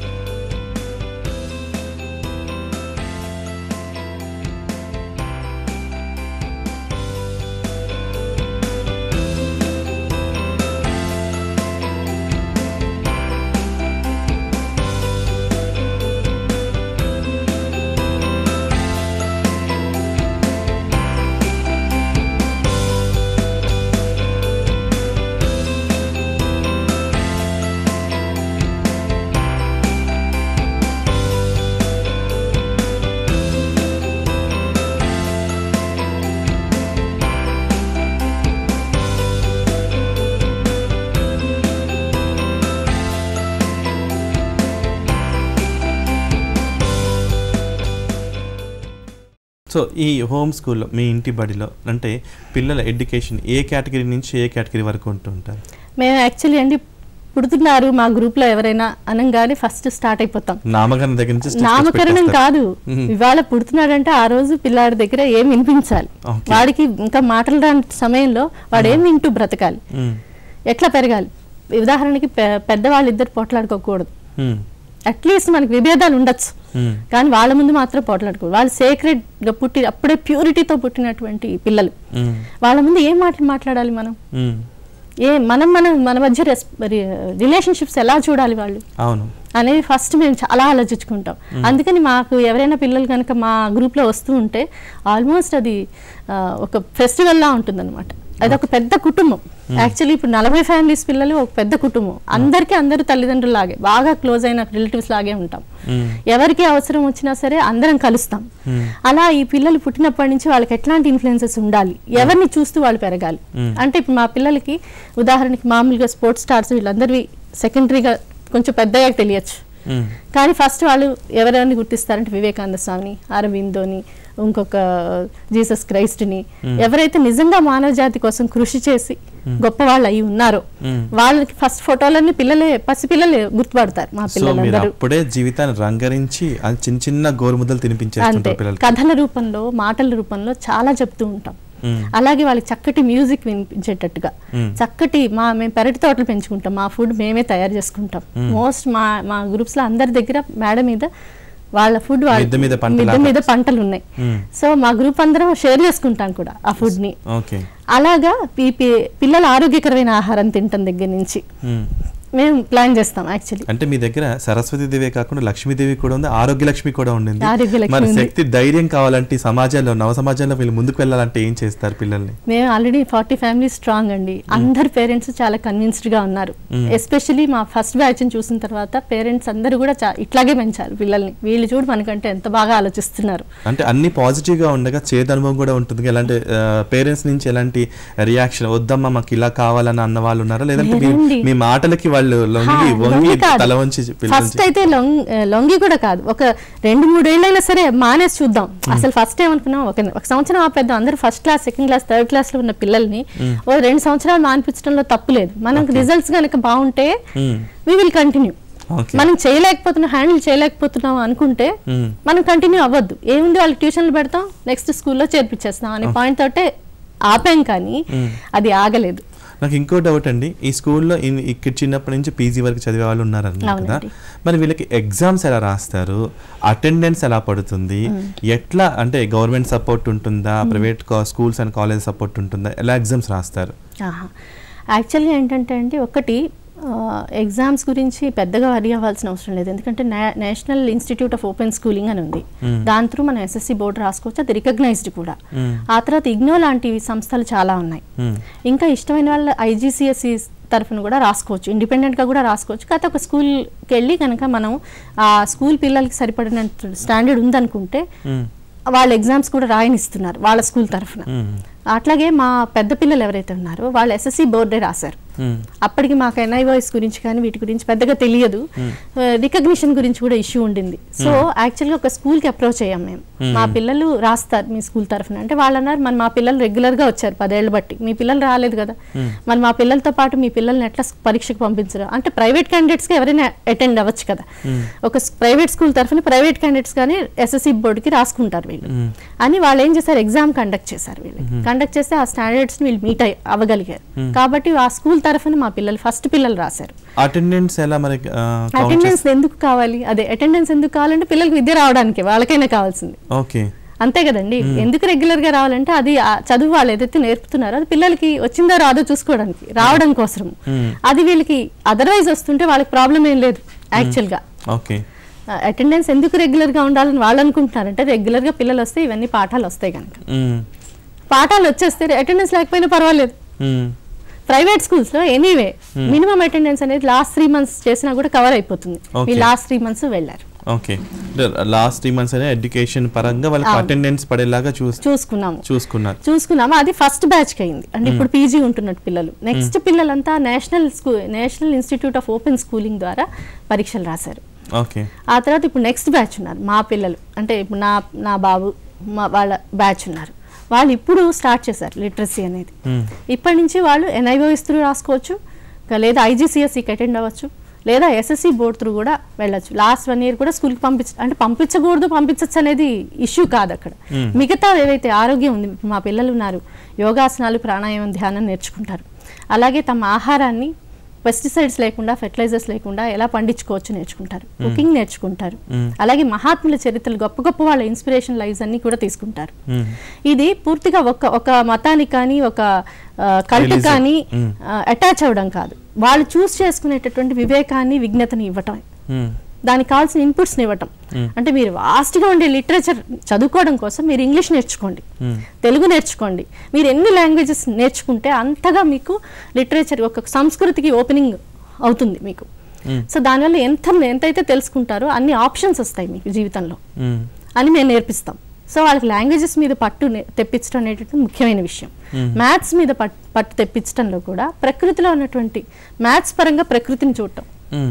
సో ఈ హోమ్ స్కూల్లో మీ ఇంటి బడిలో అంటే పిల్లల ఎడ్యుకేషన్ ఏ కేటగిరీ నుంచి ఏ కేటగిరీ వరకు ఉంటుంటారు మేము యాక్చువల్లీ అండి పుడుతున్నారు మా గ్రూప్లో ఎవరైనా అనగానే ఫస్ట్ స్టార్ట్ అయిపోతాం నామకరణం దగ్గర నుంచి step నామకరణం పెట్టేస్తారు. కాదు మ్మ్. ఇవాళ పుడుతున్నాడంటే ఆ రోజు పిల్లాడి దగ్గర ఏం వినిపించాలి Okay. వాడికి ఇంకా మాటలు రాని సమయంలో వాడు ఏం వింటూ బ్రతకాలి మ్మ్. ఎట్లా పెరగాలి ఉదాహరణకి పె- పెద్దవాళ్ళు ఇద్దరు పోట్లాడుకోకూడదు మ్మ్. అట్లీస్ట్ మనకి విభేదాలు ఉండొచ్చు మ్మ్. కానీ వాళ్ళ ముందు మాత్రం పోట్లాడుకోరు వాళ్ళు సేక్రెడ్గా పుట్టి అప్పుడే ప్యూరిటీతో పుట్టినటువంటి పిల్లలు మ్మ్. వాళ్ళ ముందు ఏం మాటలు మాట్లాడాలి మనం మ్మ్. ఏ మనం మనం మన మధ్య రెస్ రిలేషన్షిప్స్ ఎలా చూడాలి వాళ్ళు అవును అనేది ఫస్ట్ మేము చాలా ఆలోచించుకుంటాం అందుకని మాకు ఎవరైనా పిల్లలు కనుక మా గ్రూప్లో వస్తూ ఉంటే ఆల్మోస్ట్ అది ఆ, ఒక ఫెస్టివల్లా ఉంటుందన్నమాట అది ఒక పెద్ద కుటుంబం యాక్చువల్లీ ఇప్పుడు నలభై ఫ్యామిలీస్ పిల్లలు ఒక పెద్ద కుటుంబం అందరికీ అందరూ తల్లిదండ్రులు లాగే బాగా క్లోజ్ అయిన రిలేటివ్స్ లాగే ఉంటాం మ్మ్. ఎవరికి అవసరం వచ్చినా సరే అందరం కలుస్తాం మ్మ్. అలా ఈ పిల్లలు పుట్టినప్పటి నుంచి వాళ్ళకి ఎట్లాంటి ఇన్ఫ్లుయెన్సెస్ ఉండాలి ఎవరిని చూస్తూ వాళ్ళు పెరగాలి అంటే ఇప్పుడు మా పిల్లలకి ఉదాహరణకి మామూలుగా స్పోర్ట్స్ స్టార్స్ వీళ్ళందరివి సెకండరీగా కొంచెం పెద్దయ్యాక తెలియచ్చు మ్మ్. కానీ ఫస్ట్ వాళ్ళు ఎవరెవరిని గుర్తిస్తారంటే వివేకానంద స్వామిని అరవిందోని ఇంకొక జీసస్ క్రైస్ట్ని ఎవరైతే నిజంగా మానవ జాతి కోసం కృషి చేసి గొప్ప వాళ్ళు అయి ఉన్నారో వాళ్ళకి ఫస్ట్ ఫోటోలన్నీ పిల్లలే పసి పిల్లలే గుర్తుపడతారు మా సో మీరు పిల్లలందరూ అప్పుడే జీవితాన్ని రంగరించి అది చిన్న చిన్న గోరుముద్దలు అంతే తినిపించేస్తుంటారు పిల్లలకి కథల రూపంలో మాటల రూపంలో చాలా చెప్తూ ఉంటాం మ్మ్. అలాగే వాళ్ళకి చక్కటి మ్యూజిక్ వినిపించేటట్టుగా మ్మ్. చక్కటి మా మేము పెరటి తోటలు పెంచుకుంటాం మా ఫుడ్ మేమే తయారు చేసుకుంటాం మోస్ట్ మా మా గ్రూప్స్ లో అందరి దగ్గర మేడ మీద వాళ్ళ ఫుడ్ వాళ్ళ మిద్దె మీద పంటలు మిద్దె మీద పంటలు ఉన్నాయి మ్మ్. సో మా గ్రూప్ అందరం షేర్ చేసుకుంటాం కూడా ఆ ఫుడ్ ని ఓకే అలాగా ఈ పి- పిల్లలు ఆరోగ్యకరమైన ఆహారం తినటం దగ్గర నుంచి మ్మ్. మేము ప్లాన్ చేస్తాం యాక్చువల్లీ అంటే మీ దగ్గర సరస్వతి దేవి కాకుండా లక్ష్మీదేవి కూడా ఉంది ఆరోగ్య లక్ష్మి కూడా ఉండింది ఆరోగ్య లక్ష్మి మరి ఉంది. శక్తి ధైర్యం కావాలంటే ఈ సమాజంలో నవ సమాజంలో వీళ్ళు ముందుకు వెళ్ళాలంటే ఏం చేస్తారు పిల్లల్ని మేము ఆల్రెడీ ఫార్టీ ఫ్యామిలీ స్ట్రాంగ్ అండి అందరు పేరెంట్స్ చాలా కన్విన్స్డ్ గా ఉన్నారు ఎస్పెషలీ మా ఫస్ట్ బ్యాచ్ చూసిన తర్వాత పేరెంట్స్ అందరూ కూడా చా- ఇట్లాగే పెంచారు పిల్లల్ని వీళ్ళు చూడు మనకంటే ఎంత బాగా ఆలోచిస్తున్నారు అంటే అన్ని పాజిటివ్ గా ఉండగా చేదు అనుభవం కూడా ఉంటుంది ఎలాంటి పేరెంట్స్ నుంచి ఎలాంటి రియాక్షన్ వద్దమ్మా మాకు ఇలా కావాలని అన్న వాళ్ళు ఉన్నారా లేదంటే మీ- లేదండి. మీ మాటలకి వాళ్ళు లొంగి హా, వంగి లొంగి కాదు. తల వంచి పిల్లల్ని ఫస్ట్ అయితే లొంగి లొంగి కూడా కాదు ఒక రెండు మూడేళ్ళైనా సరే మానేసి చూద్దాం అసలు ఫస్ట్ ఏమనుకున్నాం ఒక ఒక సంవత్సరం ఆపేద్దాం అందరూ first class second class third class లో ఉన్న పిల్లల్ని ఓ రెండు సంవత్సరాలు మానిపించడంలో తప్పు లేదు మనకు రిజల్ట్స్ కనుక బాగుంటే మ్మ్. వి విల్ కంటిన్యూ ఓకే మనం చేయలేకపోతున్నాం హ్యాండిల్ చేయలేకపోతున్నాం అనుకుంటే మ్మ్. మనం కంటిన్యూ అవ్వద్దు ఏముంది వాళ్ళు ట్యూషన్లు పెడతాం నెక్స్ట్ స్కూల్లో చేర్పించేస్తాం అనే పాయింట్ తోటే ఆపాం కానీ అది ఆగలేదు నాకు ఇంకో డౌట్ అండి ఈ స్కూల్లో ఇన్- ఇక్కడ చిన్నప్పటి నుంచి పీజీ వరకు చదివే వాళ్ళు ఉన్నారన్నారు కదా అవునండి. మరి వీళ్ళకి ఎగ్జామ్స్ ఎలా రాస్తారు అటెండెన్స్ ఎలా పడుతుంది ఎట్లా అంటే గవర్నమెంట్ సపోర్ట్ ఉంటుందా private schools and college support ఉంటుందా ఎలా ఎగ్జామ్స్ రాస్తారు ఆహా. యాక్చువల్గా ఏంటంటే అండి ఒకటి ఎగ్జామ్స్ గురించి పెద్దగా వరి అవ్వాల్సిన అవసరం లేదు ఎందుకంటే నా- national institute of open schooling అని ఉంది Hmm. దాని త్రూ మనం ఎస్ఎస్సి బోర్డు రాసుకోవచ్చు అది రికగ్నైజ్డ్ కూడా Hmm. ఆ తర్వాత ఇగ్నో లాంటి సంస్థలు చాలా ఉన్నాయి Hmm. ఇంకా ఇష్టమైన వాళ్ళ ఐజీసీఎస్సి తరఫున కూడా రాసుకోవచ్చు ఇండిపెండెంట్గా కూడా రాసుకోవచ్చు కాకపోతే ఒక స్కూల్కి వెళ్ళి కనుక మనం ఆ స్కూల్ పిల్లలకి సరిపడిన స్టాండర్డ్ ఉందనుకుంటే Hmm. వాళ్ళ ఎగ్జామ్స్ కూడా రాయనిస్తున్నారు వాళ్ళ స్కూల్ తరఫున Hmm. అట్లాగే మా పెద్ద పిల్లలు ఎవరైతే ఉన్నారో వాళ్ళు ఎస్ఎస్సి బోర్డే రాశారు Hmm. అప్పటికి మాకు ఎన్ఐవాయిస్ గురించి కానీ వీటి గురించి పెద్దగా తెలియదు రికగ్నిషన్ గురించి కూడా ఇష్యూ ఉండింది సో యాక్చువల్గా ఒక స్కూల్కి అప్రోచ్ అయ్యాం మేము మా పిల్లలు రాస్తారు మీ స్కూల్ తరఫున అంటే వాళ్ళు అన్నారు మరి మా పిల్లలు రెగ్యులర్గా వచ్చారు పదేళ్ళు బట్టి మీ పిల్లలు రాలేదు కదా మరి మా పిల్లలతో పాటు మీ పిల్లల్ని ఎట్లా పరీక్షకు పంపించరు అంటే ప్రైవేట్ క్యాండిడేట్స్కి ఎవరైనా అటెండ్ అవ్వచ్చు కదా ఒక ప్రైవేట్ స్కూల్ తరఫున ప్రైవేట్ క్యాండిడేట్స్ కానీ ఎస్ఎస్సి బోర్డుకి రాసుకుంటారు వీళ్ళు అని వాళ్ళు ఏం చేశారు ఎగ్జామ్ కండక్ట్ చేశారు వీళ్ళు కండక్ట్ చేస్తే ఆ స్టాండర్డ్స్ వీళ్ళు మీట్ అవ్వగలిగారు కాబట్టి ఆ స్కూల్ తరఫున మా పిల్లలు ఫస్ట్ పిల్లలు రాశారు అటెండెన్స్ ఎలా మరి కౌంట్ అటెండెన్స్ ఎందుకు కావాలి అదే అటెండెన్స్ ఎందుకు కావాలంటే పిల్లలకి విద్య రావడానికి వాళ్ళకైనా కావాల్సింది ఓకే అంతే కదండి ఎందుకు రెగ్యులర్ గా రావాలంటే అది ఆ చదువు వాళ్ళు ఏదైతే నేర్పుతున్నారో అది పిల్లలకి వచ్చిందో రాదో చూసుకోవడానికి రావడం కోసం అది వీళ్ళకి అదర్వైజ్ వస్తుంటే వాళ్ళకి ప్రాబ్లం ఏం లేదు యాక్చువల్ గా ఓకే అటెండెన్స్ ఎందుకు రెగ్యులర్ గా ఉండాలని వాళ్ళు అనుకుంటున్నారంటే రెగ్యులర్ గా పిల్లలు వస్తే ఇవన్నీ పాఠాలు వస్తాయి కనుక పాఠాలు వచ్చేస్తే అటెండెన్స్ లేకపోయినా పర్వాలేదు ప్రైవేట్ స్కూల్స్ లో ఎనీవే మినిమం అటెండెన్స్ అనేది లాస్ట్ త్రీ మంత్స్ చేసినా కూడా కవర్ అయిపోతుంది Okay. మీ లాస్ట్ త్రీ మంత్స్ వెళ్ళారు ఓకే లాస్ట్ త్రీ మంత్స్ అనే ఎడ్యుకేషన్ పరంగా వాళ్ళకి అవును. అటెండెన్స్ పడేలాగా చూస్ చూసుకున్నాము చూసుకున్నారు చూసుకున్నాము అది ఫస్ట్ బ్యాచ్ కి అయింది అంటే ఇప్పుడు పీజీ ఉంటున్నట్టు పిల్లలు నెక్స్ట్ పిల్లలంతా national school national institute of open schooling ద్వారా పరీక్షలు రాశారు ఓకే ఆ తర్వాత ఇప్పుడు నెక్స్ట్ బ్యాచ్ ఉన్నారు మా పిల్లలు అంటే ఇప్పుడు నా నా బాబు మా వాళ్ళ బ్యాచ్ ఉన్నారు వాళ్ళు ఇప్పుడు స్టార్ట్ చేశారు లిటరసీ అనేది ఇప్పటి నుంచి వాళ్ళు ఎన్ఐఓఎస్ త్రూ రాసుకోవచ్చు ఇంకా లేదా ఐజీసీఎస్సీకి అటెండ్ అవ్వచ్చు లేదా ఎస్ఎస్సి బోర్డ్ త్రూ కూడా వెళ్ళొచ్చు లాస్ట్ వన్ ఇయర్ కూడా స్కూల్కి పంపించ అంటే పంపించకూడదు పంపించచ్చు అనేది ఇష్యూ కాదు అక్కడ మిగతా ఏవైతే ఆరోగ్యం ఉంది ఇప్పుడు మా పిల్లలు ఉన్నారు యోగాసనాలు ప్రాణాయామం ధ్యానం నేర్చుకుంటారు అలాగే తమ ఆహారాన్ని పెస్టిసైడ్స్ లేకుండా ఫెర్టిలైజర్స్ లేకుండా ఎలా పండించుకోవచ్చు నేర్చుకుంటారు కుకింగ్ నేర్చుకుంటారు అలాగే మహాత్ముల చరిత్రలు గొప్ప గొప్ప వాళ్ళ ఇన్స్పిరేషన్ లైవ్స్ అన్ని కూడా తీసుకుంటారు ఇది పూర్తిగా ఒక ఒక మతానికి కానీ ఒక కల్ట్ Religion. కానీ Mm. అటాచ్ అవ్వడం కాదు వాళ్ళు చూస్ చేసుకునేటటువంటి వివేకాన్ని విజ్ఞతని ఇవ్వటం దానికి కావాల్సిన ఇన్పుట్స్ని ఇవ్వటం అంటే మీరు వాస్ట్గా ఉండే లిటరేచర్ చదువుకోవడం కోసం మీరు ఇంగ్లీష్ నేర్చుకోండి తెలుగు నేర్చుకోండి మీరు ఎన్ని లాంగ్వేజెస్ నేర్చుకుంటే అంతగా మీకు లిటరేచర్ ఒక సంస్కృతికి ఓపెనింగ్ అవుతుంది మీకు సో దానివల్ల ఎంత ఎంతైతే తెలుసుకుంటారో అన్ని ఆప్షన్స్ వస్తాయి మీకు జీవితంలో అని మేము నేర్పిస్తాం సో వాళ్ళకి లాంగ్వేజెస్ మీద పట్టు నే- తెప్పించడం అనేటువంటి ముఖ్యమైన విషయం మ్యాథ్స్ మీద పట్టు పట్టు తెప్పించడంలో కూడా ప్రకృతిలో ఉన్నటువంటి మ్యాథ్స్ పరంగా ప్రకృతిని చూడటం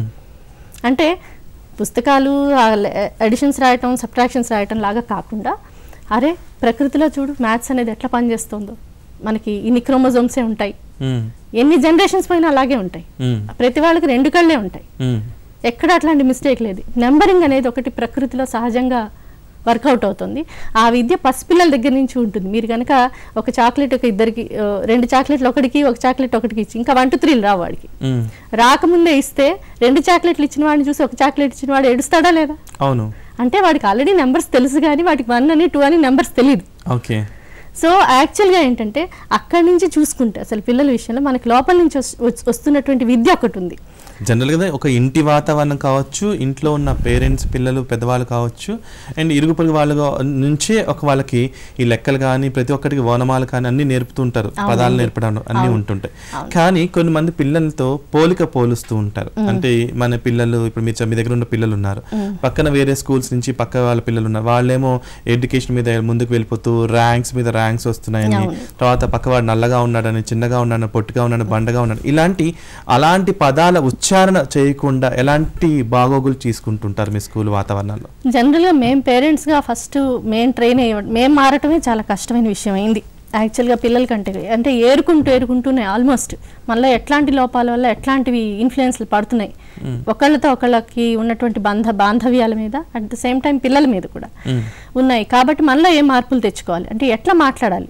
అంటే పుస్తకాలు ఎడిషన్స్ రాయటం సబ్ట్రాక్షన్స్ రాయటం లాగా కాకుండా అరే ప్రకృతిలో చూడు మ్యాథ్స్ అనేది ఎట్లా పనిచేస్తుందో మనకి ఇన్ని క్రోమోజోమ్సే ఉంటాయి ఎన్ని జనరేషన్స్ పైన అలాగే ఉంటాయి ప్రతి వాళ్ళకి రెండు కళ్ళే ఉంటాయి ఎక్కడ అట్లాంటి మిస్టేక్ లేదు నెంబరింగ్ అనేది ఒకటి ప్రకృతిలో సహజంగా వర్కౌట్ అవుతుంది ఆ విద్య పసిపిల్లల దగ్గర నుంచి ఉంటుంది మీరు కనుక ఒక చాక్లెట్ ఒక ఇద్దరికి ఆ, రెండు చాక్లెట్లు ఒకటికి ఒక చాక్లెట్ ఒకటికి ఇచ్చి ఇంకా వన్ టూ త్రీలు రావు వాడికి రాకముందే ఇస్తే రెండు చాక్లెట్లు ఇచ్చిన వాడిని చూసి ఒక చాక్లెట్ ఇచ్చిన వాడు ఏడుస్తాడా లేదా అవును అంటే వాడికి ఆల్రెడీ నెంబర్స్ తెలుసు కానీ వాటికి వన్ అని టూ అని నెంబర్స్ తెలియదు ఓకే సో యాక్చువల్గా ఏంటంటే అక్కడి నుంచి చూసుకుంటే అసలు పిల్లల విషయంలో మనకి లోపల నుంచి వస్- వస్- వస్తున్నటువంటి విద్య ఒకటి ఉంది జనరల్గా ఒక ఇంటి వాతావరణం కావచ్చు ఇంట్లో ఉన్న పేరెంట్స్ పిల్లలు పెద్దవాళ్ళు కావచ్చు అండ్ ఇరుగు పొరుగు వాళ్ళు గా- నుంచే ఒక వాళ్ళకి ఈ లెక్కలు కానీ ప్రతి ఒక్కరికి ఓనమాలు కానీ అన్ని నేర్పుతూ ఉంటారు పదాలు నేర్పడం అన్ని ఉంటుంటాయి కానీ కొన్ని మంది పిల్లలతో పోలిక పోలుస్తూ ఉంటారు అంటే మన పిల్లలు ఇప్పుడు మీరు మీ దగ్గర ఉన్న పిల్లలు ఉన్నారు పక్కన వేరే స్కూల్స్ నుంచి పక్క వాళ్ళ పిల్లలు ఉన్నారు వాళ్ళేమో ఎడ్యుకేషన్ మీద ముందుకు వెళ్ళిపోతూ ర్యాంక్స్ మీద ర్యాంక్స్ వస్తున్నాయని అవును. తర్వాత పక్కవాడు నల్లగా ఉన్నాడని చిన్నగా ఉన్నాడని పొట్టిగా ఉన్నాడని బండగా ఉన్నాడు ఇలాంటి అలాంటి పదాల ఉచ్చారణ చేయకుండా ఎలాంటి బాగోగులు తీసుకుంటుంటారు మీ స్కూల్ వాతావరణంలో జనరల్గా మేము పేరెంట్స్గా ఫస్ట్ మేము ట్రైన్ అయ్యడం మేము మారటమే చాలా కష్టమైన విషయం అయింది యాక్చువల్గా పిల్లల కంటే అంటే ఏరుకుంటూ ఏరుకుంటూనే ఆల్మోస్ట్ మళ్ళీ ఎట్లాంటి లోపాల వల్ల ఎట్లాంటివి ఇన్ఫ్లుయెన్స్లు పడుతున్నాయి ఒకళ్ళతో ఒకళ్ళకి ఉన్నటువంటి బంధ బాంధవ్యాల మీద అట్ ద సేమ్ టైం పిల్లల మీద కూడా ఉన్నాయి కాబట్టి మనలో ఏ మార్పులు తెచ్చుకోవాలి అంటే ఎట్లా మాట్లాడాలి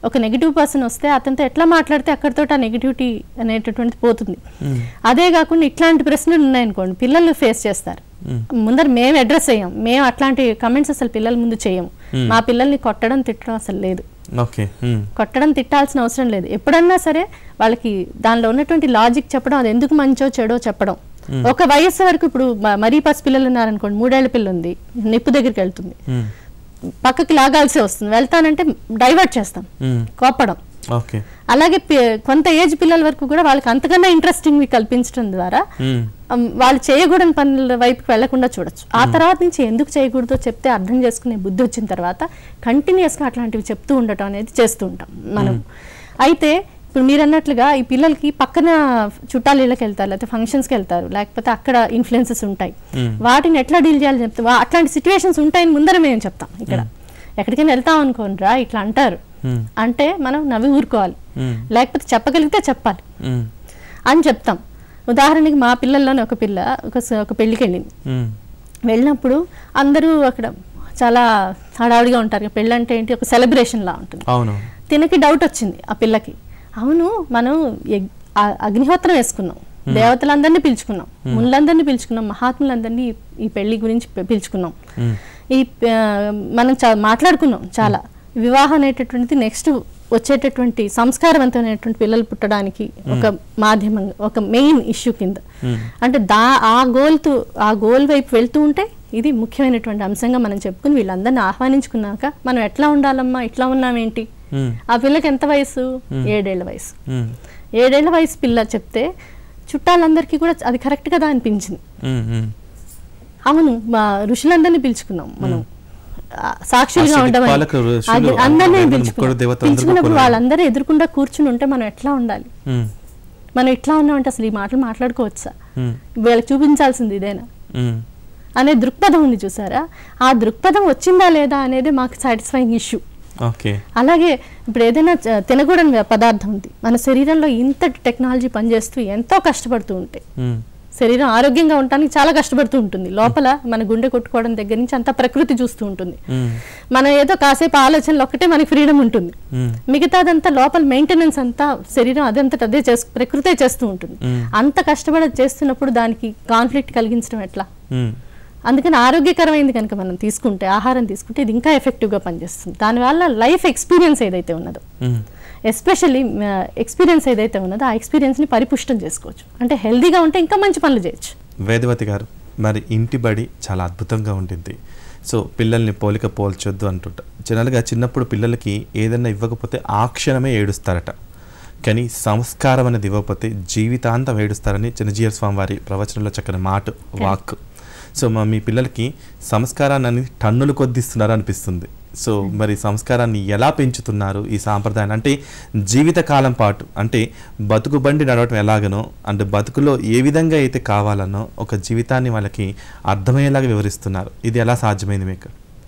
ఒక నెగిటివ్ పర్సన్ వస్తే అతనితో ఎట్లా మాట్లాడితే అక్కడితో ఆ నెగిటివిటీ అనేటటువంటిది పోతుంది అదే కాకుండా ఇట్లాంటి ప్రశ్నలు ఉన్నాయనుకోండి పిల్లలు ఫేస్ చేస్తారు ముందర మేము అడ్రస్ చేయం మేము అట్లాంటి కమెంట్స్ అసలు పిల్లల ముందు చేయము మా పిల్లల్ని కొట్టడం తిట్టడం అసలు లేదు ఓకే ఉమ్, కొట్టడం తిట్టాల్సిన అవసరం లేదు ఎప్పుడన్నా సరే వాళ్ళకి దానిలో ఉన్నటువంటి లాజిక్ చెప్పడం అది ఎందుకు మంచో చెడో చెప్పడం ఒక వయస్సు వరకు ఇప్పుడు మ- మరీ పసి పిల్లలు ఉన్నారనుకోండి మూడేళ్ల పిల్ల ఉంది నిప్పు దగ్గరికి వెళ్తుంది ఉమ్, పక్కకి లాగాల్సి వస్తుంది వెళ్తానంటే డైవర్ట్ చేస్తాం ఉమ్, కోపడం ఓకే అలాగే పి- కొంత ఏజ్ పిల్లల వరకు కూడా వాళ్ళకి అంతకన్నా ఇంట్రెస్టింగ్ కల్పించడం ద్వారా ఉమ్, అమ్, వాళ్ళు చేయకూడని పనుల వైపుకి వెళ్లకుండా చూడొచ్చు ఆ తర్వాత నుంచి ఎందుకు చేయకూడదో చెప్తే అర్థం చేసుకునే బుద్ధి వచ్చిన తర్వాత కంటిన్యూస్గా అట్లాంటివి చెప్తూ ఉండటం అనేది చేస్తూ ఉంటాం మనం అయితే ఇప్పుడు మీరు అన్నట్లుగా ఈ పిల్లలకి పక్కన చుట్టాల ఇళ్ళకి వెళ్తారు లేకపోతే ఫంక్షన్స్కి వెళ్తారు లేకపోతే అక్కడ ఇన్ఫ్లుయెన్సెస్ ఉంటాయి వాటిని ఎట్లా డీల్ చేయాలని చెప్తే వా- అట్లాంటి సిచ్యువేషన్స్ ఉంటాయని ముందర మేము చెప్తాం ఇక్కడ ఎక్కడికైనా వెళ్తాం అనుకోనరా ఇట్లా అంటారు ఉమ్, అంటే మనం నవ్వి ఊరుకోవాలి ఉమ్, లేకపోతే చెప్పగలిగితే చెప్పాలి ఉమ్, అని చెప్తాం ఉదాహరణకి మా పిల్లల్లోనే ఒక పిల్ల ఒక స- ఒక పెళ్ళికి వెళ్ళింది ఉమ్, వెళ్ళినప్పుడు అందరూ అక్కడ చాలా హడావిడిగా ఉంటారు ఇక పెళ్ళి అంటే ఏంటి ఒక సెలబ్రేషన్ లా ఉంటుంది అవును తినకి డౌట్ వచ్చింది ఆ పిల్లకి అవును మనం యగ్- ఆ- అగ్నిహోత్రం వేసుకున్నాం దేవతలందరినీ పిలుచుకున్నాం ముళ్ళందరినీ పిలుచుకున్నాం మహాత్ములందరినీ ఈ- ఈ పెళ్లి గురించి పి- పిలుచుకున్నాం ఉమ్, ఈ ఆ, మనం చా మాట్లాడుకున్నాం చాలా వివాహం అనేటటువంటిది నెక్స్ట్ వచ్చేటటువంటి సంస్కారవంతమైనటువంటి పిల్లలు పుట్టడానికి ఒక మాధ్యమంగా ఒక మెయిన్ ఇష్యూ కింద అంటే దా ఆ గోల్తో ఆ గోల్ వైపు వెళ్తూ ఉంటే ఇది ముఖ్యమైనటువంటి అంశంగా మనం చెప్పుకుని వీళ్ళందరినీ ఆహ్వానించుకున్నాక మనం ఎట్లా ఉండాలమ్మా ఇట్లా ఉన్నామేంటి ఉమ్, ఆ పిల్లకి ఎంత వయసు ఏడేళ్ల వయసు ఉమ్, ఏడేళ్ల వయసు పిల్ల చెప్తే చుట్టాలందరికీ కూడా అది కరెక్ట్ కదా అనిపించింది ఉమ్, ఉమ్. అవును మా ఋషులందరినీ పిలుచుకున్నాం మనం ఆ, సాక్షులుగా అసలు ఉండమని దిక్పాలకు ఋషులు, అది అందరినీ అందరూ పిలుచుకున్నాం ముగ్గురు దేవతలు అందరూ పిలుచుకున్నప్పుడు కూడా వాళ్ళందరూ ఎదురుకుండా కూర్చుని ఉంటే మనం ఎట్లా ఉండాలి ఉమ్, మనం ఇట్లా ఉన్నామంటే అసలు ఈ మాటలు మాట్లాడుకోవచ్చా ఉమ్, వీళ్ళకి చూపించాల్సింది ఇదేనా ఉమ్, అనే దృక్పథం ఉంది చూసారా ఆ దృక్పథం వచ్చిందా లేదా అనేది మాకు సాటిస్ఫైయింగ్ ఇష్యూ ఓకే అలాగే ఇప్పుడు ఏదైనా చ- తినకూడని పదార్థం ఉంది మన శరీరంలో ఇంతటి టెక్నాలజీ పనిచేస్తూ ఎంతో కష్టపడుతూ ఉంటాయి ఉమ్, శరీరం ఆరోగ్యంగా ఉండటానికి చాలా కష్టపడుతూ ఉంటుంది లోపల మన గుండె కొట్టుకోవడం దగ్గర నుంచి అంతా ప్రకృతి చూస్తూ ఉంటుంది ఉమ్, మనం ఏదో కాసేపు ఆలోచనలు ఒక్కటే మనకి ఫ్రీడమ్ ఉంటుంది ఉమ్, మిగతాదంతా లోపల మెయింటెనెన్స్ అంతా శరీరం అదంతట అదే చేసు ప్రకృతే చేస్తూ ఉంటుంది అంత కష్టపడి అది చేస్తున్నప్పుడు దానికి కాన్ఫ్లిక్ట్ కలిగించడం ఎట్లా ఉమ్, అందుకని ఆరోగ్యకరమైంది కనుక మనం తీసుకుంటే ఆహారం తీసుకుంటే ఇది ఇంకా ఎఫెక్టివ్గా పనిచేస్తుంది దానివల్ల లైఫ్ ఎక్స్పీరియన్స్ ఏదైతే ఉన్నదో ఉమ్, ఎస్పెషల్లీ ఎక్స్పీరియన్స్ ఏదైతే ఉన్నదో ఆ ఎక్స్పీరియన్స్ని పరిపుష్టం చేసుకోవచ్చు అంటే హెల్దీగా ఉంటే ఇంకా మంచి పనులు చేయొచ్చు వేదవతి గారు మరి ఇంటి బడి చాలా అద్భుతంగా ఉంటుంది సో పిల్లల్ని పోలిక పోల్చొద్దు అంటుంట జనరల్గా చిన్నప్పుడు పిల్లలకి ఏదైనా ఇవ్వకపోతే ఆ క్షణమే ఏడుస్తారట కానీ సంస్కారం అనేది ఇవ్వకపోతే జీవితాంతం ఏడుస్తారని చిన్నజీయర్ స్వామి వారి ప్రవచనంలో చక్కని మాట వాక్ సో మా మీ పిల్లలకి సంస్కారాన్ని అనేది టన్నులు కొద్దిస్తున్నారు అనిపిస్తుంది సో మరి సంస్కారాన్ని ఎలా పెంచుతున్నారు ఈ సాంప్రదాయాన్ని అంటే జీవితకాలం పాటు అంటే బతుకు బండి నడవటం ఎలాగనో అంటే బతుకులో ఏ విధంగా అయితే కావాలనో ఒక జీవితాన్ని వాళ్ళకి అర్థమయ్యేలాగా వివరిస్తున్నారు ఇది ఎలా సాధ్యమైంది మీకు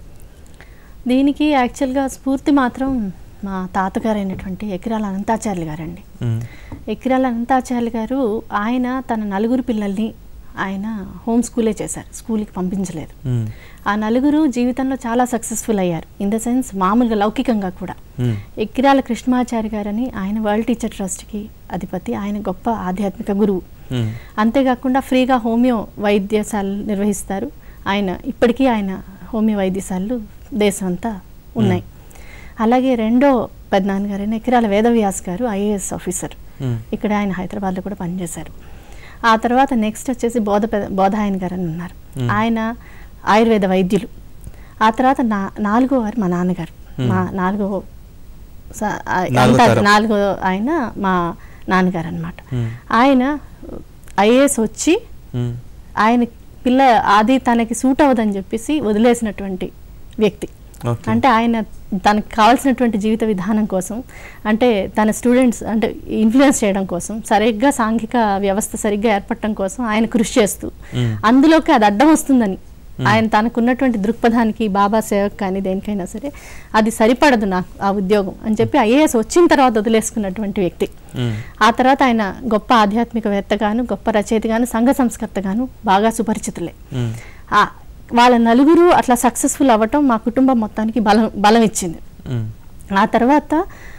దీనికి యాక్చువల్గా స్ఫూర్తి మాత్రం మా తాతగారు అయినటువంటి ఎకిరాల అనంతాచార్యులు గారండి మ్మ్. ఎకిరాల అనంతాచార్యులు గారు ఆయన తన నలుగురు పిల్లల్ని ఆయన హోమ్ స్కూలే చేశారు స్కూల్కి పంపించలేదు మ్మ్. ఆ నలుగురు జీవితంలో చాలా సక్సెస్ఫుల్ అయ్యారు ఇన్ ద సెన్స్ మామూలుగా లౌకికంగా కూడా మ్మ్. ఎక్కిరాల కృష్ణమాచారి గారని ఆయన వరల్డ్ టీచర్ ట్రస్ట్కి అధిపతి ఆయన గొప్ప ఆధ్యాత్మిక గురువు మ్మ్. అంతేకాకుండా ఫ్రీగా హోమియో వైద్యశాలలు నిర్వహిస్తారు ఆయన ఇప్పటికీ ఆయన హోమియో వైద్యశాలలు దేశం అంతా ఉన్నాయి అలాగే రెండో పెద్దనాన్నగారైన ఎకిరాల వేదవ్యాస్ గారు ఐఏఎస్ ఆఫీసర్ మ్మ్. ఇక్కడ ఆయన హైదరాబాద్లో కూడా పనిచేశారు ఆ తర్వాత నెక్స్ట్ వచ్చేసి బోధ పెద- బోధాయన్ గారు అని ఉన్నారు ఆయన ఆయుర్వేద వైద్యులు ఆ తర్వాత నా నాలుగో వారు మా నాన్నగారు మా నాలుగో స- ఆ- నాలుగో అంతా తరం. నాలుగో ఆయన మా నాన్నగారు అనమాట మ్మ్. ఆయన ఐఏఎస్ వచ్చి మ్మ్. ఆయన పిల్ల అది తనకి సూట్ అవ్వదని చెప్పేసి వదిలేసినటువంటి వ్యక్తి ఓకే అంటే ఆయన తనకు కావాల్సినటువంటి జీవిత విధానం కోసం అంటే తన స్టూడెంట్స్ అంటే ఇన్ఫ్లుయెన్స్ చేయడం కోసం సరిగ్గా సాంఘిక వ్యవస్థ సరిగ్గా ఏర్పడటం కోసం ఆయన కృషి చేస్తూ మ్మ్. అందులోకి అది అడ్డం వస్తుందని ఆయన తనకున్నటువంటి దృక్పథానికి బాబా సేవకు కానీ దేనికైనా సరే అది సరిపడదు నాకు ఆ ఉద్యోగం అని చెప్పి ఐఏఎస్ వచ్చిన తర్వాత వదిలేసుకున్నటువంటి వ్యక్తి మ్మ్. ఆ తర్వాత ఆయన గొప్ప ఆధ్యాత్మికవేత్తగాను గొప్ప రచయితగాను సంఘ సంస్కర్తగాను బాగా సుపరిచితులే మ్మ్. ఆ వాళ్ళ నలుగురు అట్లా సక్సెస్ఫుల్ అవ్వటం మా కుటుంబం మొత్తానికి బలం బలం ఇచ్చింది మ్మ్. ఆ తర్వాత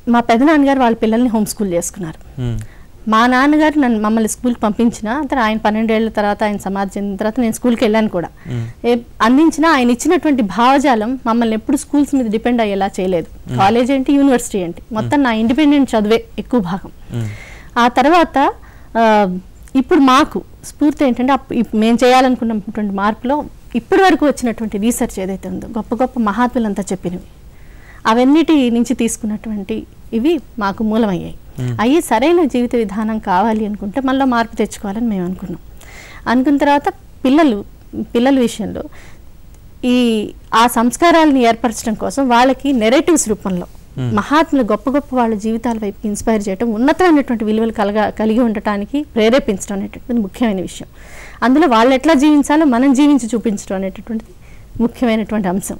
మా పెదనాన్నగారు వాళ్ళ పిల్లల్ని హోమ్ స్కూల్ చేసుకున్నారు మ్మ్. మా నాన్నగారు నన్ను మమ్మల్ని స్కూల్కి పంపించిన తర్వాత ఆయన పన్నెండేళ్ల తర్వాత ఆయన సమాధి చెందిన తర్వాత నేను స్కూల్కి వెళ్ళాను కూడా ఏ- అందించిన ఆయన ఇచ్చినటువంటి భావజాలం మమ్మల్ని ఎప్పుడు స్కూల్స్ మీద డిపెండ్ అయ్యేలా చేయలేదు కాలేజ్ ఏంటి యూనివర్సిటీ ఏంటి మొత్తం నా ఇండిపెండెంట్ చదివే ఎక్కువ భాగం ఆ తర్వాత ఆ, ఇప్పుడు మాకు స్ఫూర్తి ఏంటంటే అప్- ఇప్- మేము చేయాలనుకున్నటువంటి మార్పులో ఇప్పటి వరకు వచ్చినటువంటి రీసెర్చ్ ఏదైతే ఉందో గొప్ప గొప్ప మహాత్ములంతా చెప్పినవి అవన్నిటి నుంచి తీసుకున్నటువంటి ఇవి మాకు మూలమయ్యాయి అయ్యి సరైన జీవిత విధానం కావాలి అనుకుంటే మళ్ళీ మార్పు తెచ్చుకోవాలని మేము అనుకున్నాం అనుకున్న తర్వాత పిల్లలు పిల్లల విషయంలో ఈ ఆ సంస్కారాలను ఏర్పరచడం కోసం వాళ్ళకి నెరేటివ్స్ రూపంలో మహాత్ములు గొప్ప గొప్ప వాళ్ళ జీవితాల వైపు ఇన్స్పైర్ చేయడం ఉన్నతమైనటువంటి విలువలు కలగా కలిగి ఉండటానికి ప్రేరేపించడం అనేటటువంటిది ముఖ్యమైన విషయం అందులో వాళ్ళు ఎట్లా జీవించాలో మనం జీవించి చూపించడం అనేటటువంటిది ముఖ్యమైనటువంటి అంశం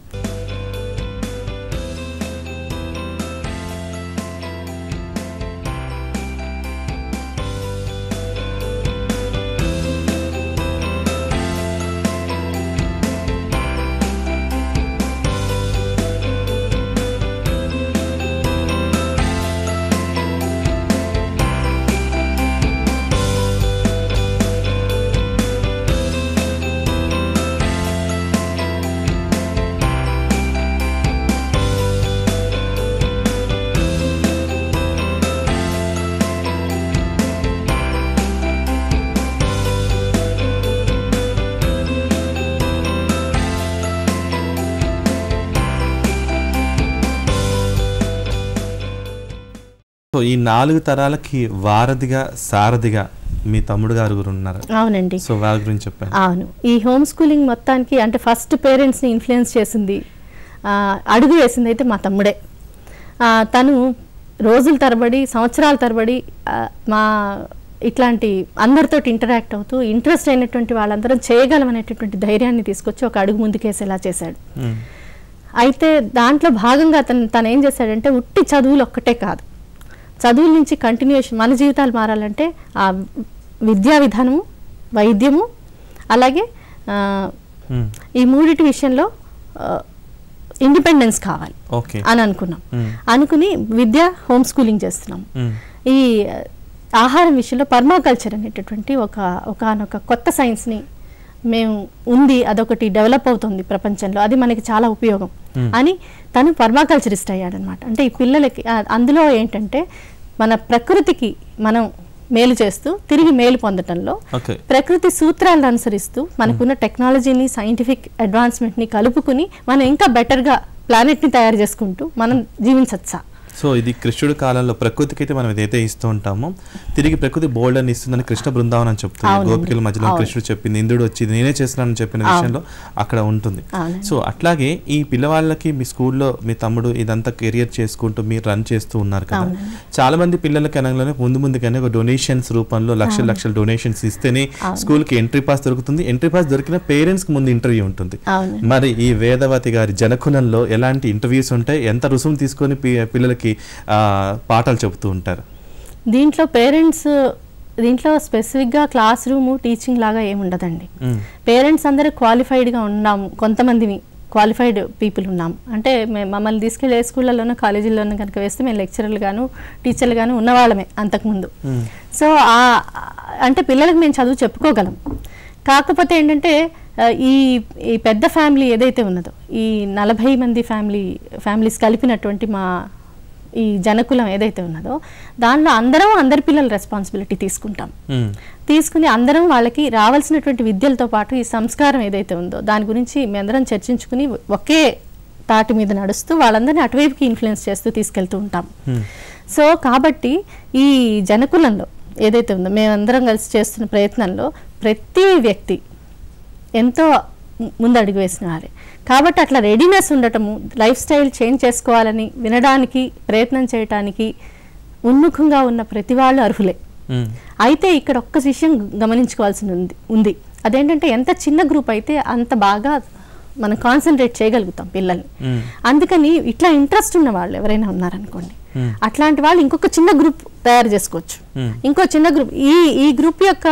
సో ఈ నాలుగు తరాలకి వారధిగా సారథిగా మీ తమ్ముడు గారు ఉన్నారు అవునండి సో వాళ్ళ గురించి చెప్పండి అవును ఈ హోమ్ స్కూలింగ్ మొత్తానికి అంటే ఫస్ట్ పేరెంట్స్ని ఇన్ఫ్లుయెన్స్ చేసింది ఆ, అడుగు వేసింది అయితే మా తమ్ముడే ఆ, తను రోజుల తరబడి సంవత్సరాల తరబడి ఆ, మా ఇట్లాంటి అందరితోటి ఇంటరాక్ట్ అవుతూ ఇంట్రెస్ట్ అయినటువంటి వాళ్ళందరం చేయగలం అనేటటువంటి ధైర్యాన్ని తీసుకొచ్చి ఒక అడుగు ముందుకేసేలా చేశాడు మ్మ్. అయితే దాంట్లో భాగంగా తను తను ఏం చేశాడంటే ఉట్టి చదువులు ఒక్కటే కాదు చదువుల నుంచి కంటిన్యూషన్ మన జీవితాలు మారాలంటే ఆ విద్యా విధానము వైద్యము అలాగే ఆ, మ్మ్. ఈ మూడిటి విషయంలో ఇండిపెండెన్స్ కావాలి ఓకే అని అనుకున్నాం మ్మ్. అనుకుని విద్య హోమ్ స్కూలింగ్ చేస్తున్నాం మ్మ్. ఈ ఆహారం విషయంలో పర్మాకల్చర్ అనేటటువంటి ఒక ఒకనొక కొత్త సైన్స్ని మేము ఉంది అదొకటి డెవలప్ అవుతుంది ప్రపంచంలో అది మనకి చాలా ఉపయోగం అని తను పర్మాకల్చరిస్ట్ అయ్యాడనమాట అంటే ఈ పిల్లలకి ఆ, అందులో ఏంటంటే మన ప్రకృతికి మనం మేలు చేస్తూ తిరిగి మేలు పొందటంలో ఓకే ప్రకృతి సూత్రాలను అనుసరిస్తూ మనకున్న టెక్నాలజీని సైంటిఫిక్ అడ్వాన్స్మెంట్ని కలుపుకుని మనం ఇంకా బెటర్గా ప్లానెట్ని తయారు చేసుకుంటూ మనం జీవించచ్చా సో ఇది కృష్ణుడి కాలంలో ప్రకృతికి అయితే మనం ఏదైతే ఇస్తూ ఉంటామో తిరిగి ప్రకృతి బోల్డ్ అని ఇస్తుందని కృష్ణ బృందావనం అని చెప్తుంది అవునండి. గోపికల మధ్యలో అవును. కృష్ణుడు చెప్పింది ఇంద్రుడు వచ్చి ఇది నేనే చేస్తున్నానని చెప్పిన విషయంలో అక్కడ ఉంటుంది అవునండి. సో అట్లాగే ఈ పిల్లవాళ్ళకి మీ స్కూల్లో మీ తమ్ముడు ఇదంతా కెరియర్ చేసుకుంటూ మీరు రన్ చేస్తూ ఉన్నారు కదా చాలా మంది పిల్లలకి అనగానే ముందు ముందుగానే ఒక డొనేషన్స్ రూపంలో లక్షల లక్షల డొనేషన్స్ ఇస్తేనే స్కూల్ కి ఎంట్రీ పాస్ దొరుకుతుంది ఎంట్రీ పాస్ దొరికిన పేరెంట్స్ కి ముందు ఇంటర్వ్యూ ఉంటుంది అవును మరి ఈ వేదవతి గారి జనకులంలో ఎలాంటి ఇంటర్వ్యూస్ ఉంటాయి ఎంత రుసుము తీసుకొని పి- పిల్లలకి ఆ, పాఠాలు చెబుతూ ఉంటారు దీంట్లో పేరెంట్స్ దీంట్లో స్పెసిఫిక్గా క్లాస్ రూమ్ టీచింగ్ లాగా ఏమి ఉండదండి మ్మ్. పేరెంట్స్ అందరూ క్వాలిఫైడ్గా ఉన్నాము కొంతమంది క్వాలిఫైడ్ పీపుల్ ఉన్నాం అంటే మేము మమ్మల్ని తీసుకెళ్ళి ఏ స్కూళ్ళలోనూ కాలేజీల్లోనూ కనుక వేస్తే మేము లెక్చరర్లు గాను టీచర్లు గాను ఉన్నవాళ్ళమే అంతకుముందు సో ఆ అంటే పిల్లలకు మేము చదువు చెప్పుకోగలం కాకపోతే ఏంటంటే ఆ, ఈ ఈ పెద్ద ఫ్యామిలీ ఏదైతే ఉన్నదో ఈ నలభై మంది ఫ్యామిలీ ఫ్యామిలీస్ కలిపినటువంటి మా ఈ జనకులం ఏదైతే ఉన్నదో దానిలో అందరం అందరి పిల్లల రెస్పాన్సిబిలిటీ తీసుకుంటాం మ్మ్. తీసుకుని అందరం వాళ్ళకి రావాల్సినటువంటి విద్యలతో పాటు ఈ సంస్కారం ఏదైతే ఉందో దాని గురించి మేమందరం చర్చించుకుని ఒకే తాటి మీద నడుస్తూ వాళ్ళందరినీ అటువైపుకి ఇన్ఫ్లుయెన్స్ చేస్తూ తీసుకెళ్తూ ఉంటాం Hmm. సో కాబట్టి ఈ జనకులంలో ఏదైతే ఉందో మేమందరం కలిసి చేస్తున్న ప్రయత్నంలో ప్రతి వ్యక్తి ఎంతో ము- ముందు అడుగు వేసిన వారే కాబట్టి అట్లా రెడీనెస్ ఉండటము లైఫ్ స్టైల్ చేంజ్ చేసుకోవాలని వినడానికి ప్రయత్నం చేయటానికి ఉన్ముఖంగా ఉన్న ప్రతి వాళ్ళు అర్హులే మ్మ్. అయితే ఇక్కడ ఒక్క విషయం గమనించుకోవాల్సి ఉంది ఉంది అదేంటంటే ఎంత చిన్న గ్రూప్ అయితే అంత బాగా మనం కాన్సన్ట్రేట్ చేయగలుగుతాం పిల్లల్ని మ్మ్. అందుకని ఇట్లా ఇంట్రెస్ట్ ఉన్న వాళ్ళు ఎవరైనా ఉన్నారనుకోండి మ్మ్. అట్లాంటి వాళ్ళు ఇంకొక చిన్న గ్రూప్ తయారు చేసుకోవచ్చు మ్మ్. ఇంకో చిన్న గ్రూప్ ఈ ఈ గ్రూప్ యొక్క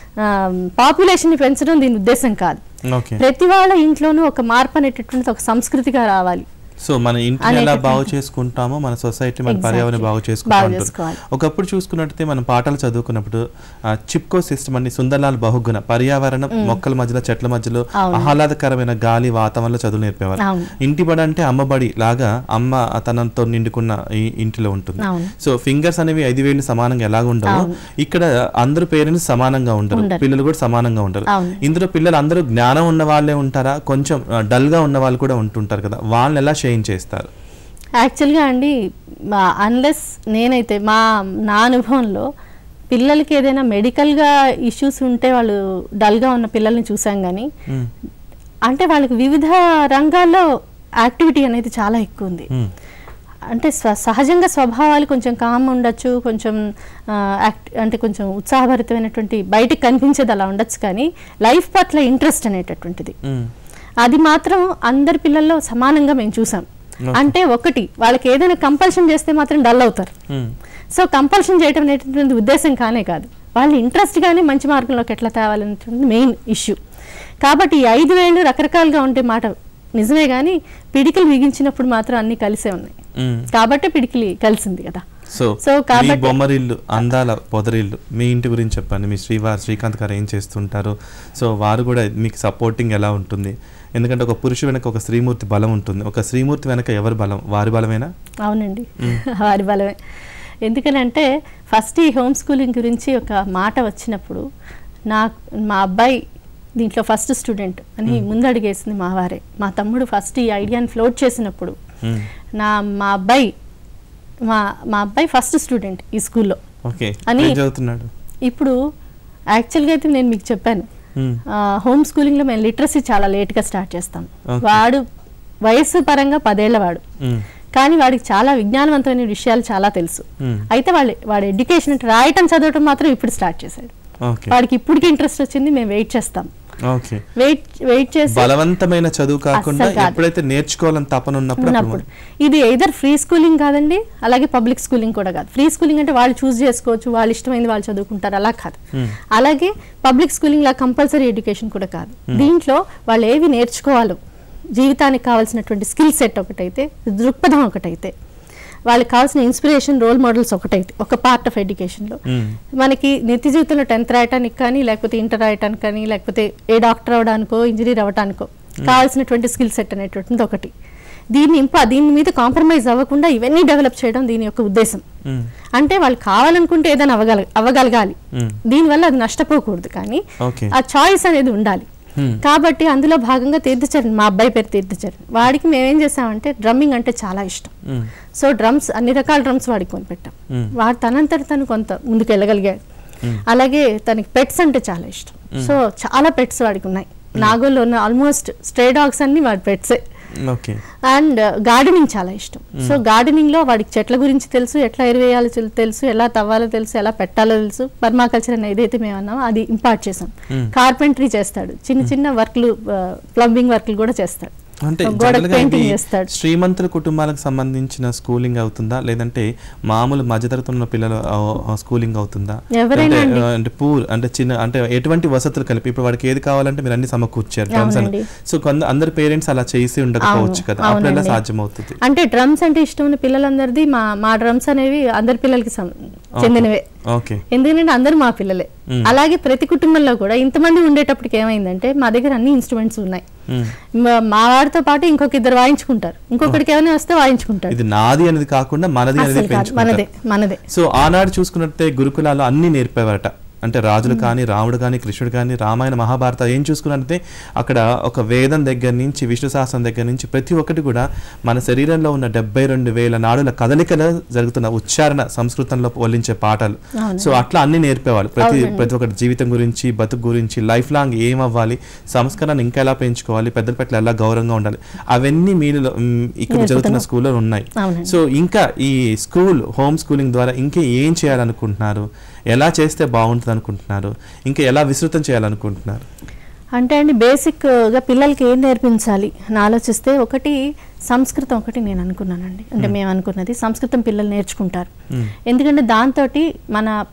పాపులేషన్ పెంచడం దీని ఉద్దేశం కాదు ఓకే ప్రతి వాళ్ళ ఇంట్లోనూ ఒక మార్పు అనేటటువంటిది ఒక సంస్కృతిగా రావాలి సో మన ఇంటిని ఎలా అనేటటువంటి- బాగు చేసుకుంటామో మన సొసైటీ మన Exactly. పర్యావరణం బాగు బాగు చేసుకుంటాం చేసుకోవాలి. ఒకప్పుడు చూసుకున్నట్టయితే మనం పాఠాలు చదువుకున్నప్పుడు ఆ, చిప్కో సిస్టమ్ అని సుందర్లాల్ బహుగుణ పర్యావరణం మొక్కల మధ్యలో చెట్ల మధ్యలో అవును. ఆహ్లాదకరమైన గాలి వాతావరణంలో చదువు నేర్పేవారు అవును. ఇంటి బడి అంటే అమ్మ బడి లాగా అమ్మ తనంతో నిండుకున్న ఈ ఇంటిలో ఉంటుంది అవును. సో ఫింగర్స్ అనేవి ఐదు వేలు సమానంగా ఎలాగ ఉండవు అవును. ఇక్కడ అందరు పేరెంట్స్ సమానంగా ఉండరు ఉండరు. పిల్లలు కూడా సమానంగా ఉండరు అవును. ఇందులో పిల్లలు అందరూ జ్ఞానం ఉన్న వాళ్ళే ఉంటారా కొంచెం డల్ గా ఉన్న వాళ్ళు కూడా ఉంటుంటారు కదా వాళ్ళని ఎలా షేన్ చేస్తారు యాక్చువల్గా అండి అన్లెస్ నేనైతే మా నా అనుభవంలో పిల్లలకి ఏదైనా మెడికల్గా ఇష్యూస్ ఉంటే వాళ్ళు డల్గా ఉన్న పిల్లల్ని చూసాం కానీ మ్మ్. అంటే వాళ్ళకి వివిధ రంగాల్లో యాక్టివిటీ అనేది చాలా ఎక్కువ ఉంది మ్మ్. అంటే స్వ సహజంగా స్వభావాలు కొంచెం కామ్ ఉండొచ్చు కొంచెం ఆ, యాక్ట్ అంటే కొంచెం ఉత్సాహభరితమైనటువంటి బయటికి కనిపించేది అలా ఉండొచ్చు కానీ లైఫ్ పట్ల ఇంట్రెస్ట్ అనేటటువంటిది మ్మ్. అది మాత్రం అందరి పిల్లల్లో సమానంగా మేము చూసాం Okay. అంటే ఒకటి వాళ్ళకి ఏదైనా కంపల్షన్ చేస్తే మాత్రం డల్ అవుతారు మ్మ్. సో కంపల్షన్ చేయడం అనేటటువంటి ఉద్దేశం కానే కాదు వాళ్ళు ఇంట్రెస్ట్గానే మంచి మార్గంలోకి ఎట్లా తేవాలనేటువంటి మెయిన్ ఇష్యూ కాబట్టి ఈ ఐదు వేళ్ళు రకరకాలుగా ఉంటే మాట నిజమే కానీ పిడికిలు బిగించినప్పుడు మాత్రం అన్నీ కలిసే ఉన్నాయి మ్మ్. కాబట్టి పిడికిలి కలిసింది కదా సో సో మీ కాబట్టి- బొమ్మరిల్లు అందాల పొదరిల్లు మీ ఇంటి గురించి చెప్పండి మీ శ్రీవారు శ్రీకాంత్ గారు ఏం చేస్తుంటారు సో వారు కూడా మీకు సపోర్టింగ్ ఎలా ఉంటుంది ఎందుకంటే ఒక పురుషు వెనక ఒక శ్రీమూర్తి బలం ఉంటుంది ఒక శ్రీమూర్తి వెనక ఎవరి బలం వారి బలమేనా అవునండి వారి బలమే ఎందుకనంటే ఫస్ట్ ఈ హోమ్ స్కూలింగ్ గురించి ఒక మాట వచ్చినప్పుడు నా మా అబ్బాయి దీంట్లో ఫస్ట్ స్టూడెంట్ అని ముందడిగేసింది మా వారే మా తమ్ముడు ఫస్ట్ ఈ ఐడియాని ఫ్లోట్ చేసినప్పుడు మ్మ్. నా మా అబ్బాయి మా మా అబ్బాయి ఫస్ట్ స్టూడెంట్ ఈ స్కూల్లో ఓకే అని- ఏం చదువుతున్నాడు ఇప్పుడు యాక్చువల్గా అయితే నేను మీకు చెప్పాను మ్మ్. హోమ్ స్కూలింగ్లో మేము లిటరసీ చాలా లేట్గా స్టార్ట్ చేస్తాం Okay. వాడు వయస్సు పరంగా పదేళ్ల వాడు మ్మ్. కానీ వాడికి చాలా విజ్ఞానవంతమైన విషయాలు చాలా తెలుసు మ్మ్. అయితే వాళ్ళు వాడు ఎడ్యుకేషన్ అంటే రాయటం చదవటం మాత్రం ఇప్పుడు స్టార్ట్ చేశాడు ఓకే వాడికి ఇప్పటికి ఇంట్రెస్ట్ వచ్చింది మేము వెయిట్ చేస్తాం ఓకే వెయిట్ వెయిట్ చేసి బలవంతమైన చదువు కాకుండా అస్సలు కాదు. ఎప్పుడైతే నేర్చుకోవాలని తపన ఉన్నప్పుడు ఉన్నప్పుడు అప్పుడు ఇది ఎయిదర్ ఫ్రీ స్కూలింగ్ కాదండి అలాగే పబ్లిక్ స్కూలింగ్ కూడా కాదు ఫ్రీ స్కూలింగ్ అంటే వాళ్ళు చూస్ చేసుకోవచ్చు వాళ్ళు ఇష్టమైంది వాళ్ళు చదువుకుంటారు అలా కాదు Hmm. అలాగే పబ్లిక్ స్కూలింగ్ లా కంపల్సరీ ఎడ్యుకేషన్ కూడా కాదు దీంట్లో వాళ్ళు ఏవి నేర్చుకోవాలో జీవితానికి కావాల్సినటువంటి స్కిల్ సెట్ ఒకటైతే దృక్పథం ఒకటైతే వాళ్ళకి కావాల్సిన ఇన్స్పిరేషన్ రోల్ మోడల్స్ ఒకటైతే ఒక పార్ట్ ఆఫ్ ఎడ్యుకేషన్లో మ్మ్. మనకి నిత్య జీవితంలో టెన్త్ రాయటానికి కానీ లేకపోతే ఇంటర్ రాయటానికి కానీ లేకపోతే ఏ డాక్టర్ అవడానికో ఇంజనీర్ అవ్వడానికో కావాల్సినటువంటి స్కిల్ సెట్ అనేటువంటిది ఒకటి దీన్ని ఇంప దీని మీద కాంప్రమైజ్ అవ్వకుండా ఇవన్నీ డెవలప్ చేయడం దీని యొక్క ఉద్దేశం మ్మ్. అంటే వాళ్ళు కావాలనుకుంటే ఏదైనా అవ్వగల అవ్వగలగాలి మ్మ్. దీనివల్ల అది నష్టపోకూడదు కానీ ఓకే ఆ చాయిస్ అనేది ఉండాలి Hmm. కాబట్టి అందులో భాగంగా తీర్థచరణ్ మా అబ్బాయి పేరు తీర్థచరణ్ వాడికి మేమేం చేసామంటే డ్రమ్మింగ్ అంటే చాలా ఇష్టం మ్మ్. సో డ్రమ్స్ అన్ని రకాల డ్రమ్స్ వాడికి కొనిపెట్టాం Hmm. వాడు తనంతట తను కొంత ముందుకు వెళ్ళగలిగాడు Hmm. అలాగే తనకి పెట్స్ అంటే చాలా ఇష్టం సో చాలా పెట్స్ వాడికి ఉన్నాయి నాగోల్లో ఉన్న ఆల్మోస్ట్ స్ట్రే డాగ్స్ అన్ని వాడి పెట్సే ఓకే అండ్ గార్డెనింగ్ చాలా ఇష్టం సో గార్డెనింగ్ లో వాడికి చెట్ల గురించి తెలుసు ఎట్లా ఎరువేయాలో తెలు- తెలుసు ఎలా తవ్వాలో తెలుసు ఎలా పెట్టాలో తెలుసు పర్మాకల్చర్ అని ఏదైతే మేము అన్నామో అది ఇంపార్ట్ చేసాం Hmm. కార్పెంటరీ చేస్తాడు చిన్న చిన్న వర్క్లు ప్లంబింగ్ వర్క్లు కూడా చేస్తాడు అంటే గోడకు జనరల్గా ఇది పెయింటింగ్ చేస్తాడు శ్రీమంతుల కుటుంబాలకు సంబంధించిన స్కూలింగ్ అవుతుందా లేదంటే మామూలు మధ్యతరగతి ఉన్న పిల్లల ఆ, స్కూలింగ్ అవుతుందా ఎవరైనా అంటే, అండి. ఆ, అంటే పూర్ అంటే చిన్న అంటే ఎటువంటి వసతులు కలిపి ఇప్పుడు వాడికి ఏది కావాలంటే మీరు అన్ని సమకూర్చారు డ్రమ్స్ అని అవునండి. సో కొంత అందరు పేరెంట్స్ అలా చేసి ఉండకపోవచ్చు అవును, కదా అప్పుడు ఎలా అవునండి. సాధ్యం అవుతుంది అంటే డ్రమ్స్ అంటే ఇష్టం ఉన్న పిల్లలందరిది మా మా డ్రమ్స్ అనేవి అందరి పిల్లలకి సం- చెందినవే ఓకే ఎందుకంటే అందరూ మా పిల్లలే మ్మ్. అలాగే ప్రతి కుటుంబంలో కూడా ఇంతమంది ఉండేటప్పటికి ఏమైందంటే మా దగ్గర అన్ని ఇన్స్ట్రుమెంట్స్ ఉన్నాయి మ్మ్. మా- మా వాడితో పాటు ఇంకొక ఇద్దరు వాయించుకుంటారు ఇంకొకరికి ఏమైనా వస్తే వాయించుకుంటారు ఇది నాది అనేది కాకుండా మనది అనేది అసలు కాదు మనదే పెంచుకుంటారు మనదే సో ఆనాడు చూసుకున్నట్టే గురుకులాలు అన్ని నేర్పేవారట అంటే రాజులు కానీ రాముడు కానీ కృష్ణుడు కానీ రామాయణ మహాభారత ఏం చూసుకున్నట్టే అక్కడ ఒక వేదం దగ్గర నుంచి విష్ణు శాస్త్రం దగ్గర నుంచి ప్రతి ఒక్కటి కూడా మన శరీరంలో ఉన్న డెబ్బై రెండు వేల నాడుల కదలికలో జరుగుతున్న ఉచ్చారణ సంస్కృతంలో వల్లించే పాటలు అవును. సో అట్లా అన్ని నేర్పేవాళ్ళు ప్రతి అవునండి. ప్రతి ఒక్కటి జీవితం గురించి బతుకు గురించి లైఫ్ లాంగ్ ఏం అవ్వాలి సంస్కరణను ఇంకా ఎలా పెంచుకోవాలి పెద్దల పట్ల ఎలా గౌరవంగా ఉండాలి అవన్నీ మీరు మ్, ఇక్కడ జరుగుతున్న నేర్పుతున్నాం. స్కూల్లో ఉన్నాయి అవునండి. సో ఇంకా ఈ స్కూల్ హోమ్ స్కూలింగ్ ద్వారా ఇంకా ఏం చేయాలనుకుంటున్నారు ఎలా చేస్తే బాగుంటుంది అనుకుంటున్నారు ఇంకా ఎలా విస్తృతం చేయాలనుకుంటున్నారు అంటే అండి బేసిక్గా పిల్లలకి ఏం నేర్పించాలి అని ఆలోచిస్తే ఒకటి సంస్కృతం ఒకటి నేను అనుకున్నానండి అంటే మేము అనుకున్నది సంస్కృతం పిల్లలు నేర్చుకుంటారు మ్మ్. ఎందుకంటే దాంతో మన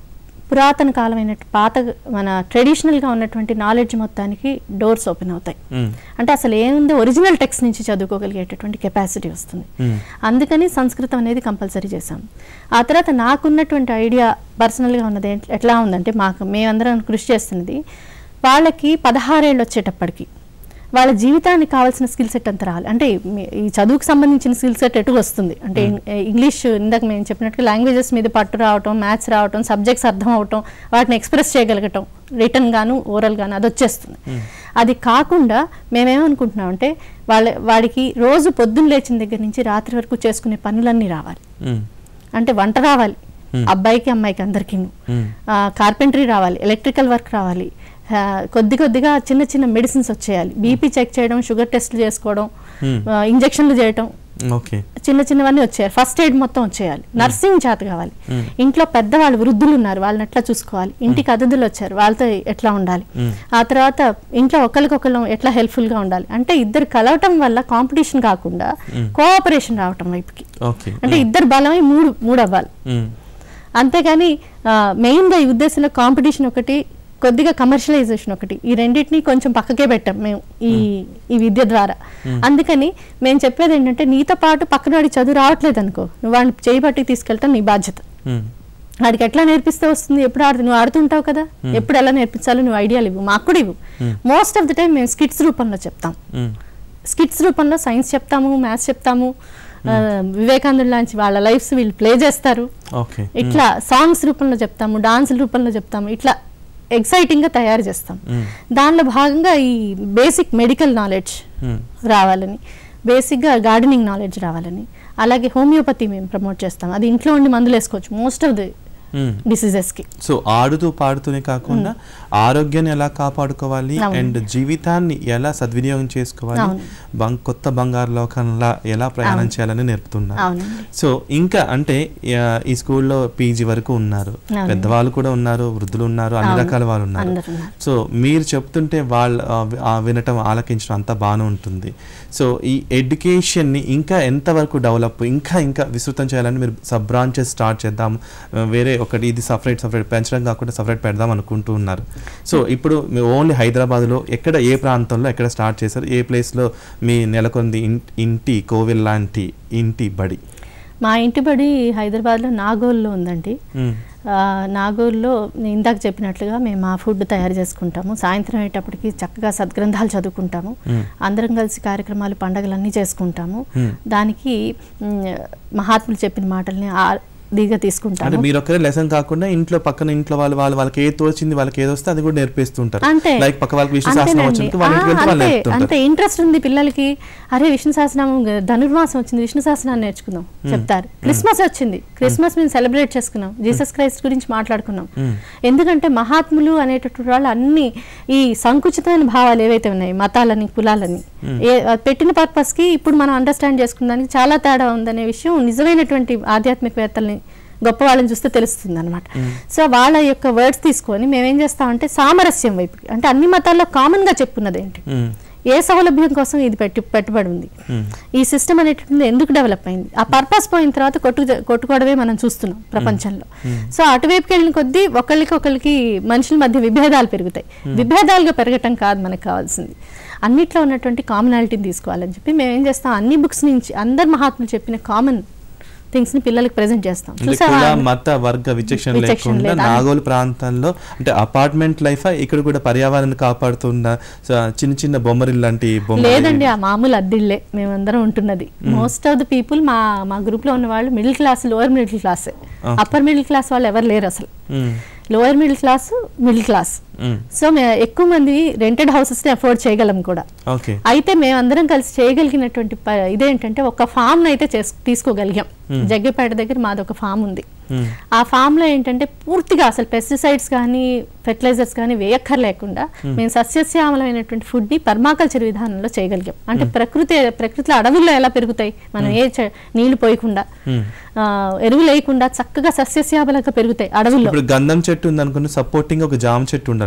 పురాతన కాలమైన పాత మన ట్రెడిషనల్గా ఉన్నటువంటి నాలెడ్జ్ మొత్తానికి డోర్స్ ఓపెన్ అవుతాయి మ్మ్. అంటే అసలు ఏముంది ఒరిజినల్ టెక్స్ట్ నుంచి చదువుకోగలిగేటటువంటి కెపాసిటీ వస్తుంది మ్మ్. అందుకని సంస్కృతం అనేది కంపల్సరీ చేశాం ఆ తర్వాత నాకున్నటువంటి ఐడియా పర్సనల్గా ఉన్నది ఏంట్- ఎట్లా ఉందంటే మాకు మేమందరం కృషి చేస్తున్నది వాళ్ళకి పదహారేళ్ళు వచ్చేటప్పటికి వాళ్ళ జీవితానికి కావాల్సిన స్కిల్ సెట్ అంతా రావాలి అంటే మీ- ఈ చదువుకు సంబంధించిన స్కిల్ సెట్ ఎటు వస్తుంది అంటే ఇం- ఇంగ్లీష్ ఇందాక మేము చెప్పినట్టుగా లాంగ్వేజెస్ మీద పట్టు రావటం మ్యాథ్స్ రావటం సబ్జెక్ట్స్ అర్థం అవటం వాటిని ఎక్స్ప్రెస్ చేయగలగటం రిటర్న్ గాను ఓరల్ గాను అది వచ్చేస్తుంది అది కాకుండా మేమేమనుకుంటున్నాం అంటే వాళ్ళ వాడికి రోజు పొద్దున్న లేచిన దగ్గర నుంచి రాత్రి వరకు చేసుకునే పనులన్నీ రావాలి మ్మ్. అంటే వంట రావాలి అబ్బాయికి అమ్మాయికి అందరికీ మ్మ్. కార్పెంటరీ రావాలి ఎలక్ట్రికల్ వర్క్ రావాలి ఆ, కొద్ది కొద్దిగా చిన్న చిన్న మెడిసిన్స్ వచ్చేయాలి బీపీ చెక్ చేయడం షుగర్ టెస్ట్లు చేసుకోవడం Hmm. ఆ, ఇంజెక్షన్లు చేయడం ఓకే చిన్న చిన్నవన్నీ వచ్చేయాలి ఫస్ట్ ఎయిడ్ మొత్తం వచ్చేయాలి నర్సింగ్ చేత కావాలి Hmm. ఇంట్లో పెద్దవాళ్ళు వృద్ధులు ఉన్నారు వాళ్ళని ఎట్లా చూసుకోవాలి ఇంటికి అతిథులు వచ్చారు వాళ్ళతో ఎట్లా ఉండాలి Hmm. ఆ తర్వాత ఇంట్లో ఒకరికొకరు ఎట్లా హెల్ప్ఫుల్ గా ఉండాలి అంటే ఇద్దరు కలవటం వల్ల కాంపిటీషన్ కాకుండా కోఆపరేషన్ రావటం వైపుకి ఓకే అంటే ఇద్దరు బలమై మూడు మూడు అవ్వాలి మ్మ్. అంతేగాని ఆ, మెయిన్గా ఈ ఉద్దేశంలో కాంపిటీషన్ ఒకటి కొద్దిగా కమర్షియలైజేషన్ ఒకటి ఈ రెండింటిని కొంచెం పక్కకే పెట్టాం మేము ఈ ఈ విద్య ద్వారా అందుకని మేము చెప్పేది ఏంటంటే నీతో పాటు పక్కనవాడికి చదువు రావట్లేదు అనుకో నువ్వు వాడిని చేయి పట్టి తీసుకెళ్ళటం నీ బాధ్యత మ్మ్. వాడికి ఎట్లా నేర్పిస్తే వస్తుంది ఎప్పుడు ఆడుతు నువ్వు ఆడుతుంటావు కదా ఎప్పుడు ఎలా నేర్పించాలో నువ్వు ఐడియాలు ఇవ్వు మాకు కూడా ఇవ్వు మోస్ట్ ఆఫ్ ది టైం మేము స్కిట్స్ రూపంలో చెప్తాం మ్మ్. స్కిట్స్ రూపంలో సైన్స్ చెప్తాము మ్యాథ్స్ చెప్తాము ఆ, వివేకానందుడు లాంటి వాళ్ళ లైఫ్స్ వీళ్ళు ప్లే చేస్తారు ఓకే ఇట్లా సాంగ్స్ రూపంలో చెప్తాము డాన్స్ రూపంలో చెప్తాము ఇట్లా ఎక్సైటింగ్ గా తయారు చేస్తాం మ్మ్. దానిలో భాగంగా ఈ బేసిక్ మెడికల్ నాలెడ్జ్ మ్మ్. రావాలని బేసిక్గా గార్డెనింగ్ నాలెడ్జ్ రావాలని అలాగే హోమియోపతి మేము ప్రమోట్ చేస్తాం అది ఇంట్లో ఉండి మందులు వేసుకోవచ్చు మోస్ట్ ఆఫ్ ది మ్మ్. డిసీజెస్కి సో ఆడుతూ పాడుతూనే కాకుండా ఆరోగ్యాన్ని ఎలా కాపాడుకోవాలి అవును. అండ్ జీవితాన్ని ఎలా సద్వినియోగం చేసుకోవాలి అవును. బంగ్ కొత్త బంగారు లోకంలా ఎలా ప్రయాణం అవును. చేయాలని నేర్పుతున్నారు అవునండి సో ఇంకా అంటే ఆ, ఈ స్కూల్లో పీజీ వరకు ఉన్నారు అవును. పెద్దవాళ్ళు కూడా ఉన్నారు వృద్ధులు ఉన్నారు అన్ని అవును. రకాల వాళ్ళు ఉన్నారు అందరూ ఉన్నారు. సో మీరు చెప్తుంటే వాళ్ళు ఆ, ఆ వినటం ఆలకించడం అంతా బాగానే ఉంటుంది సో ఈ ఎడ్యుకేషన్ని ఇంకా ఎంతవరకు డెవలప్ ఇంకా ఇంకా విస్తృతం చేయాలని మీరు సబ్ బ్రాంచెస్ స్టార్ట్ చేద్దాం ఆ, వేరే ఒకటి ఇది సపరేట్ సపరేట్ పెంచడం కాకుండా సపరేట్ పెడదాం అనుకుంటూ ఉన్నారు సో ఇప్పుడు మీ ఓన్లీ హైదరాబాద్లో ఎక్కడ ఏ ప్రాంతంలో ఎక్కడ స్టార్ట్ చేశారు ఏ ప్లేస్లో మీ నెలకొంది ఇన్- ఇంటి కోవిల్ లాంటి ఇంటి బడి మా ఇంటి బడి హైదరాబాద్లో నాగోల్లో ఉందండి మ్మ్. ఆ, నాగూర్లో నేను ఇందాక చెప్పినట్లుగా మేము ఆ ఫుడ్ తయారు చేసుకుంటాము సాయంత్రం అయ్యేటప్పటికి చక్కగా సద్గ్రంథాలు చదువుకుంటాము మ్మ్. అందరం కలిసి కార్యక్రమాలు పండగలన్నీ చేసుకుంటాము మ్మ్. దానికి మ్, మహాత్ములు చెప్పిన మాటల్ని ఆ- దిగా అంటే తీసుకుంటాము మీరు ఒక్కరే లెసన్ కాకుండా ఇంట్లో పక్కన ఇంట్లో వాళ్ళు వాళ్ళు వాళ్ళకి ఏది తోచింది వాళ్ళకి ఏది వస్తే అది కూడా నేర్పిస్తుంటారు అంతే లైక్ పక్క వాళ్ళకి విష్ణు సహస్రం అంతేనండి. వచ్చినట్టు వాళ్ళ ఇంటికి ఆ, వెళ్తే వాళ్ళు అంతే నేర్పుతుంటారు అంతే ఇంట్రెస్ట్ ఉంది పిల్లలకి అరే విష్ణు సహస్రనామం గ- ధనుర్మాసం వచ్చింది విష్ణు సహస్రనామం నేర్చుకుందాం చెప్తారు క్రిస్మస్ వచ్చింది క్రిస్మస్ మేము సెలబ్రేట్ చేసుకున్నాం జీసస్ క్రైస్ట్ గురించి మాట్లాడుకున్నాం మ్మ్. ఎందుకంటే మహాత్ములు అనేటటువంటి వాళ్ళు అన్ని ఈ సంకుచితమైన భావాలు ఏవైతే ఉన్నాయి మతాలని కులాలని ఏ అది పెట్టిన పర్పస్ కి ఇప్పుడు మనం అండర్స్టాండ్ చేసుకున్నానికి చాలా తేడా ఉందనే విషయం నిజమైనటువంటి ఆధ్యాత్మికవేత్తల్ని గొప్ప వాళ్ళని చూస్తే తెలుస్తుంది అనమాట సో వాళ్ళ యొక్క వర్డ్స్ తీసుకొని మేమేం చేస్తామంటే సామరస్యం వైపుకి అంటే అన్ని మతాల్లో కామన్ గా చెప్పున్నది ఏంటి మ్మ్. ఏ సౌలభ్యం కోసం ఇది పెట్టి పెట్టుబడి ఉంది మ్మ్. ఈ సిస్టమ్ అనేటువంటిది ఎందుకు డెవలప్ అయింది ఆ పర్పస్ పోయిన తర్వాత కొట్టు కొట్టుకోవడమే మనం చూస్తున్నాం ప్రపంచంలో సో అటువైపుకి వెళ్ళిన కొద్దీ ఒకళ్ళకి ఒకళ్ళకి మనుషుల మధ్య విభేదాలు పెరుగుతాయి విభేదాలుగా పెరగటం కాదు మనకు కావాల్సింది అన్నిట్లో ఉన్నటువంటి కామనాలిటీని తీసుకోవాలని చెప్పి మేము ఏం చేస్తాం అన్ని బుక్స్ నుంచి అందరు మహాత్ములు చెప్పిన కామన్ థింగ్స్ ని పిల్లలకి ప్రెజెంట్ చేస్తాం అంటే చూసావా కుల మత వర్గ విచక్షణ విచక్షణ లేకుండా లేదా? నాగోలు ప్రాంతంలో అంటే అపార్ట్మెంట్ లైఫ్ ఇక్కడ కూడా పర్యావరణాన్ని కాపాడుతున్న సో, చిన్న చిన్న బొమ్మరిల్లు లాంటి బొమ్మ లేదండి ఆ మామూలు అద్దిళ్ళే మేమందరం ఉంటున్నది మోస్ట్ ఆఫ్ ద పీపుల్ మా మా గ్రూప్ లో ఉన్న వాళ్ళు middle class lower middle class upper middle class వాళ్ళు ఎవరు లేరు అసలు lower middle class middle class so మేము ఎక్కువ మంది రెంటెడ్ హౌసెస్ ని అఫోర్డ్ చేయగలం కూడా ఓకే అయితే మేమందరం కలిసి చేయగలిగినటువంటి ప- ఇదేంటంటే ఒక ఫామ్ అయితే చేస్- తీసుకోగలిగాం జగ్గపేట దగ్గర మాది ఒక ఫామ్ ఉంది ఆ ఫామ్ లో ఏంటంటే పూర్తిగా అసలు పెస్టిసైడ్స్ కానీ ఫెర్టిలైజర్స్ కానీ వేయక్కర్ లేకుండా మేము సస్యశ్యామలమైనటువంటి ఫుడ్ ని పర్మాకల్చర్ విధానంలో చేయగలిగాం అంటే ప్రకృతి ప్రకృతిలో అడవుల్లో ఎలా పెరుగుతాయి మనం ఏ చె- నీళ్లు పోయకుండా ఆ, ఎరువు లేకుండా చక్కగా సస్యశ్యామలంగా పెరుగుతాయి అడవుల్లో ఇప్పుడు గంధం చెట్టు ఉంది అనుకుని సపోర్టింగ్ ఒక జామ చెట్టు ఉండాలి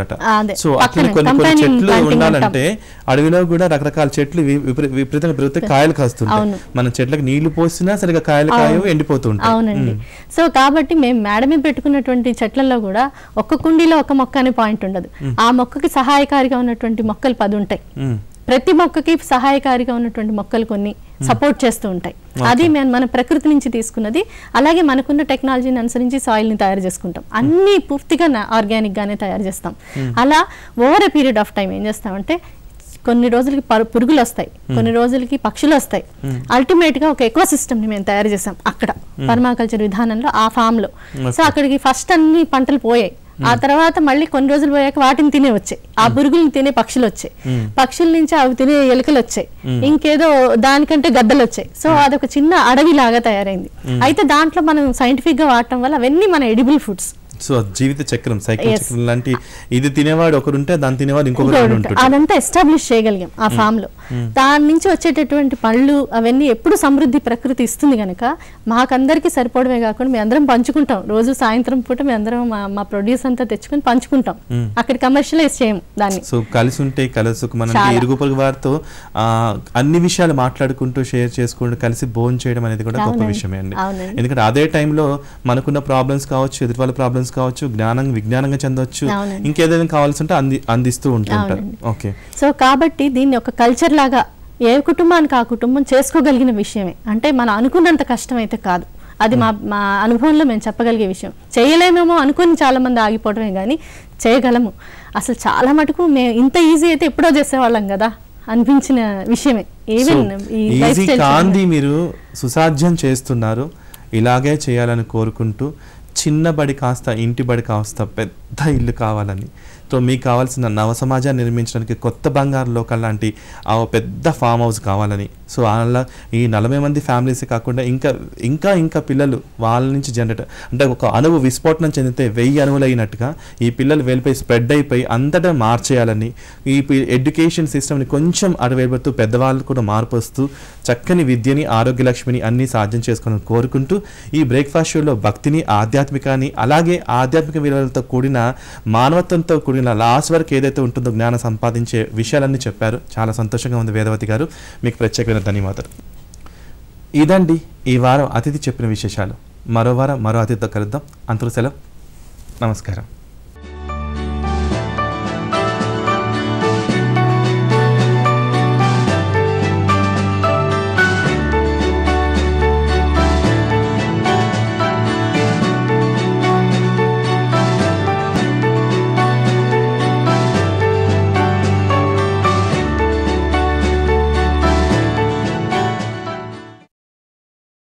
ఉంటారట ఆ, అదే. సో అట్లనే పక్కనే కొన్ని కొన్ని companion చెట్లు planting ఉండాలంటే అడవిలో కూడా రకరకాల చెట్లు వి- విపరీ- విపరీతంగా పెరిగితే కాయలు కాస్తుంటాయి అవును. మనం చెట్లకు నీళ్లు పోసినా సరిగా కాయలు కాయవు ఎండిపోతూ ఉంటాయి అవునండి సో కాబట్టి మేము మేడ మీద పెట్టుకున్నటువంటి చెట్లలో కూడా ఒక్క కుండీలో ఒక మొక్క అనే పాయింట్ ఉండదు ఆ మొక్కకి సహాయకారిగా ఉన్నటువంటి మొక్కలు పది ఉంటాయి మ్మ్. ప్రతి మొక్కకి సహాయకారిగా ఉన్నటువంటి మొక్కలు కొన్ని సపోర్ట్ చేస్తూ ఉంటాయి అది మేము మన ప్రకృతి నుంచి తీసుకున్నది అలాగే మనకున్న టెక్నాలజీని అనుసరించి సాయిల్ ని తయారు చేసుకుంటాం అన్ని పూర్తిగా ఆర్గానిక్ గానే తయారు చేస్తాం అలా over a period of time ఏం చేస్తామంటే కొన్ని రోజులకి పరు- పురుగులు వస్తాయి కొన్ని రోజులకి పక్షులు వస్తాయి అల్టిమేట్ గా ఒక ఎకో ని మేము తయారు చేసాం అక్కడ పర్మాకల్చర్ విధానంలో ఆ ఫామ్ లో సో అక్కడికి ఫస్ట్ అన్ని పంటలు పోయాయి ఆ తర్వాత మళ్ళీ కొన్ని రోజులు పోయాక వాటిని తినే వచ్చాయి ఆ పురుగుల్ని తినే పక్షులు వచ్చాయి పక్షుల నుంచి అవి తినే ఎలుకలు వచ్చాయి ఇంకేదో దానికంటే గద్దలు వచ్చాయి సో అదొక చిన్న అడవి లాగా తయారైంది అయితే దాంట్లో మనం సైంటిఫిక్ గా వాడటం వల్ల అవన్నీ మన ఎడిబుల్ ఫుడ్స్ సో జీవిత చక్రం సైకిల్ Yes. చక్రం లాంటి ఇది తినేవాడు ఒకరుంటే దాన్ని తినేవాడు ఇంకొకరు ఇంకోటి ఉంటాడు ఉంటుంది. అదంతా ఎస్టాబ్లిష్ చేయగలిగాం ఆ ఫామ్ లో దాని నుంచి వచ్చేటటువంటి పళ్ళు అవన్నీ ఎప్పుడు సమృద్ధి ప్రకృతి ఇస్తుంది కనుక మాకందరికి సరిపోవడమే కాకుండా మేము అందరం పంచుకుంటాం రోజు సాయంత్రం పూట మేము అందరం మా మా ప్రొడ్యూస్ అంతా తెచ్చుకొని పంచుకుంటాం అక్కడ కమర్షియలైజ్ చేయము దాన్ని సో కలిసి ఉంటే కలసు మనకి చాలా. ఇరుగు పొరుగు వారితో ఆ, అన్ని విషయాలు మాట్లాడుకుంటూ షేర్ చేసుకుంటూ కలిసి భోజనం చేయడం అనేది కూడా గొప్ప అవునండి. విషయమే అండి అవునండి. ఎందుకంటే అదే టైంలో మనకున్న ప్రాబ్లమ్స్ కావచ్చు ఎదుటి వాళ్ళ ప్రాబ్లమ్స్ కావచ్చు జ్ఞానం విజ్ఞానంగా చెందవచ్చు అవునండి. ఇంకేదైనా కావాల్సి ఉంటే అంది అందిస్తూ ఉంటూ ఉంటారు అవునండి. ఓకే సో కాబట్టి దీన్ని ఒక కల్చర్ లాగా ఏ కుటుంబానికి ఆ కుటుంబం చేసుకోగలిగిన విషయమే అంటే మనం అనుకున్నంత కష్టం అయితే కాదు అది మా మా అనుభవంలో మేము చెప్పగలిగే విషయం చేయలేమేమో అనుకుని చాలా మంది ఆగిపోవడమే కానీ చేయగలము అసలు చాలా మటుకు మేము ఇంత ఈజీ అయితే ఎప్పుడో చేసేవాళ్ళం కదా అనిపించిన విషయమే ఈవెన్ ఈ లైఫ్ ఈజీ స్టైల్ కాంతి మీరు సుసాధ్యం చేస్తున్నారు ఇలాగే చేయాలని కోరుకుంటూ చిన్న బడి కాస్త ఇంటి బడి కాస్త పెద్ద ఇల్లు కావాలని సో మీకు కావాల్సిన నవ సమాజాన్ని నిర్మించడానికి కొత్త బంగారు లోకల్ లాంటి ఆ పెద్ద ఫామ్ హౌస్ కావాలని సో అలా ఈ నలభై మంది ఫ్యామిలీస్ కాకుండా ఇంకా ఇంకా ఇంకా పిల్లలు వాళ్ళ నుంచి జనరేట్ అంటే ఒక అణువు విస్ఫోటనం చెందితే వెయ్యి అణువులు అయినట్టుగా ఈ పిల్లలు వెళ్ళిపోయి స్ప్రెడ్ అయిపోయి అంతటా మార్చేయాలని ఈ ఎడ్యుకేషన్ సిస్టమ్ని కొంచెం అడవేబడుతూ పెద్దవాళ్ళు కూడా మార్పు వస్తూ చక్కని విద్యని ఆరోగ్య లక్ష్మిని అన్ని సాధ్యం చేసుకోవాలని కోరుకుంటూ ఈ బ్రేక్ఫాస్ట్ షోలో భక్తిని ఆధ్యాత్మికాన్ని అలాగే ఆధ్యాత్మిక విలువలతో కూడిన మానవత్వంతో కూడిన లాస్ట్ వరకు ఏదైతే ఉంటుందో జ్ఞానం సంపాదించే విషయాలన్నీ చెప్పారు చాలా సంతోషంగా ఉంది వేదవతి గారు మీకు ప్రత్యేకమైన ధన్యవాదాలు ఇదండి ఈ వారం అతిథి చెప్పిన విశేషాలు మరో వారం మరో అతిథితో కలుద్దాం అంతరు సెలవు నమస్కారం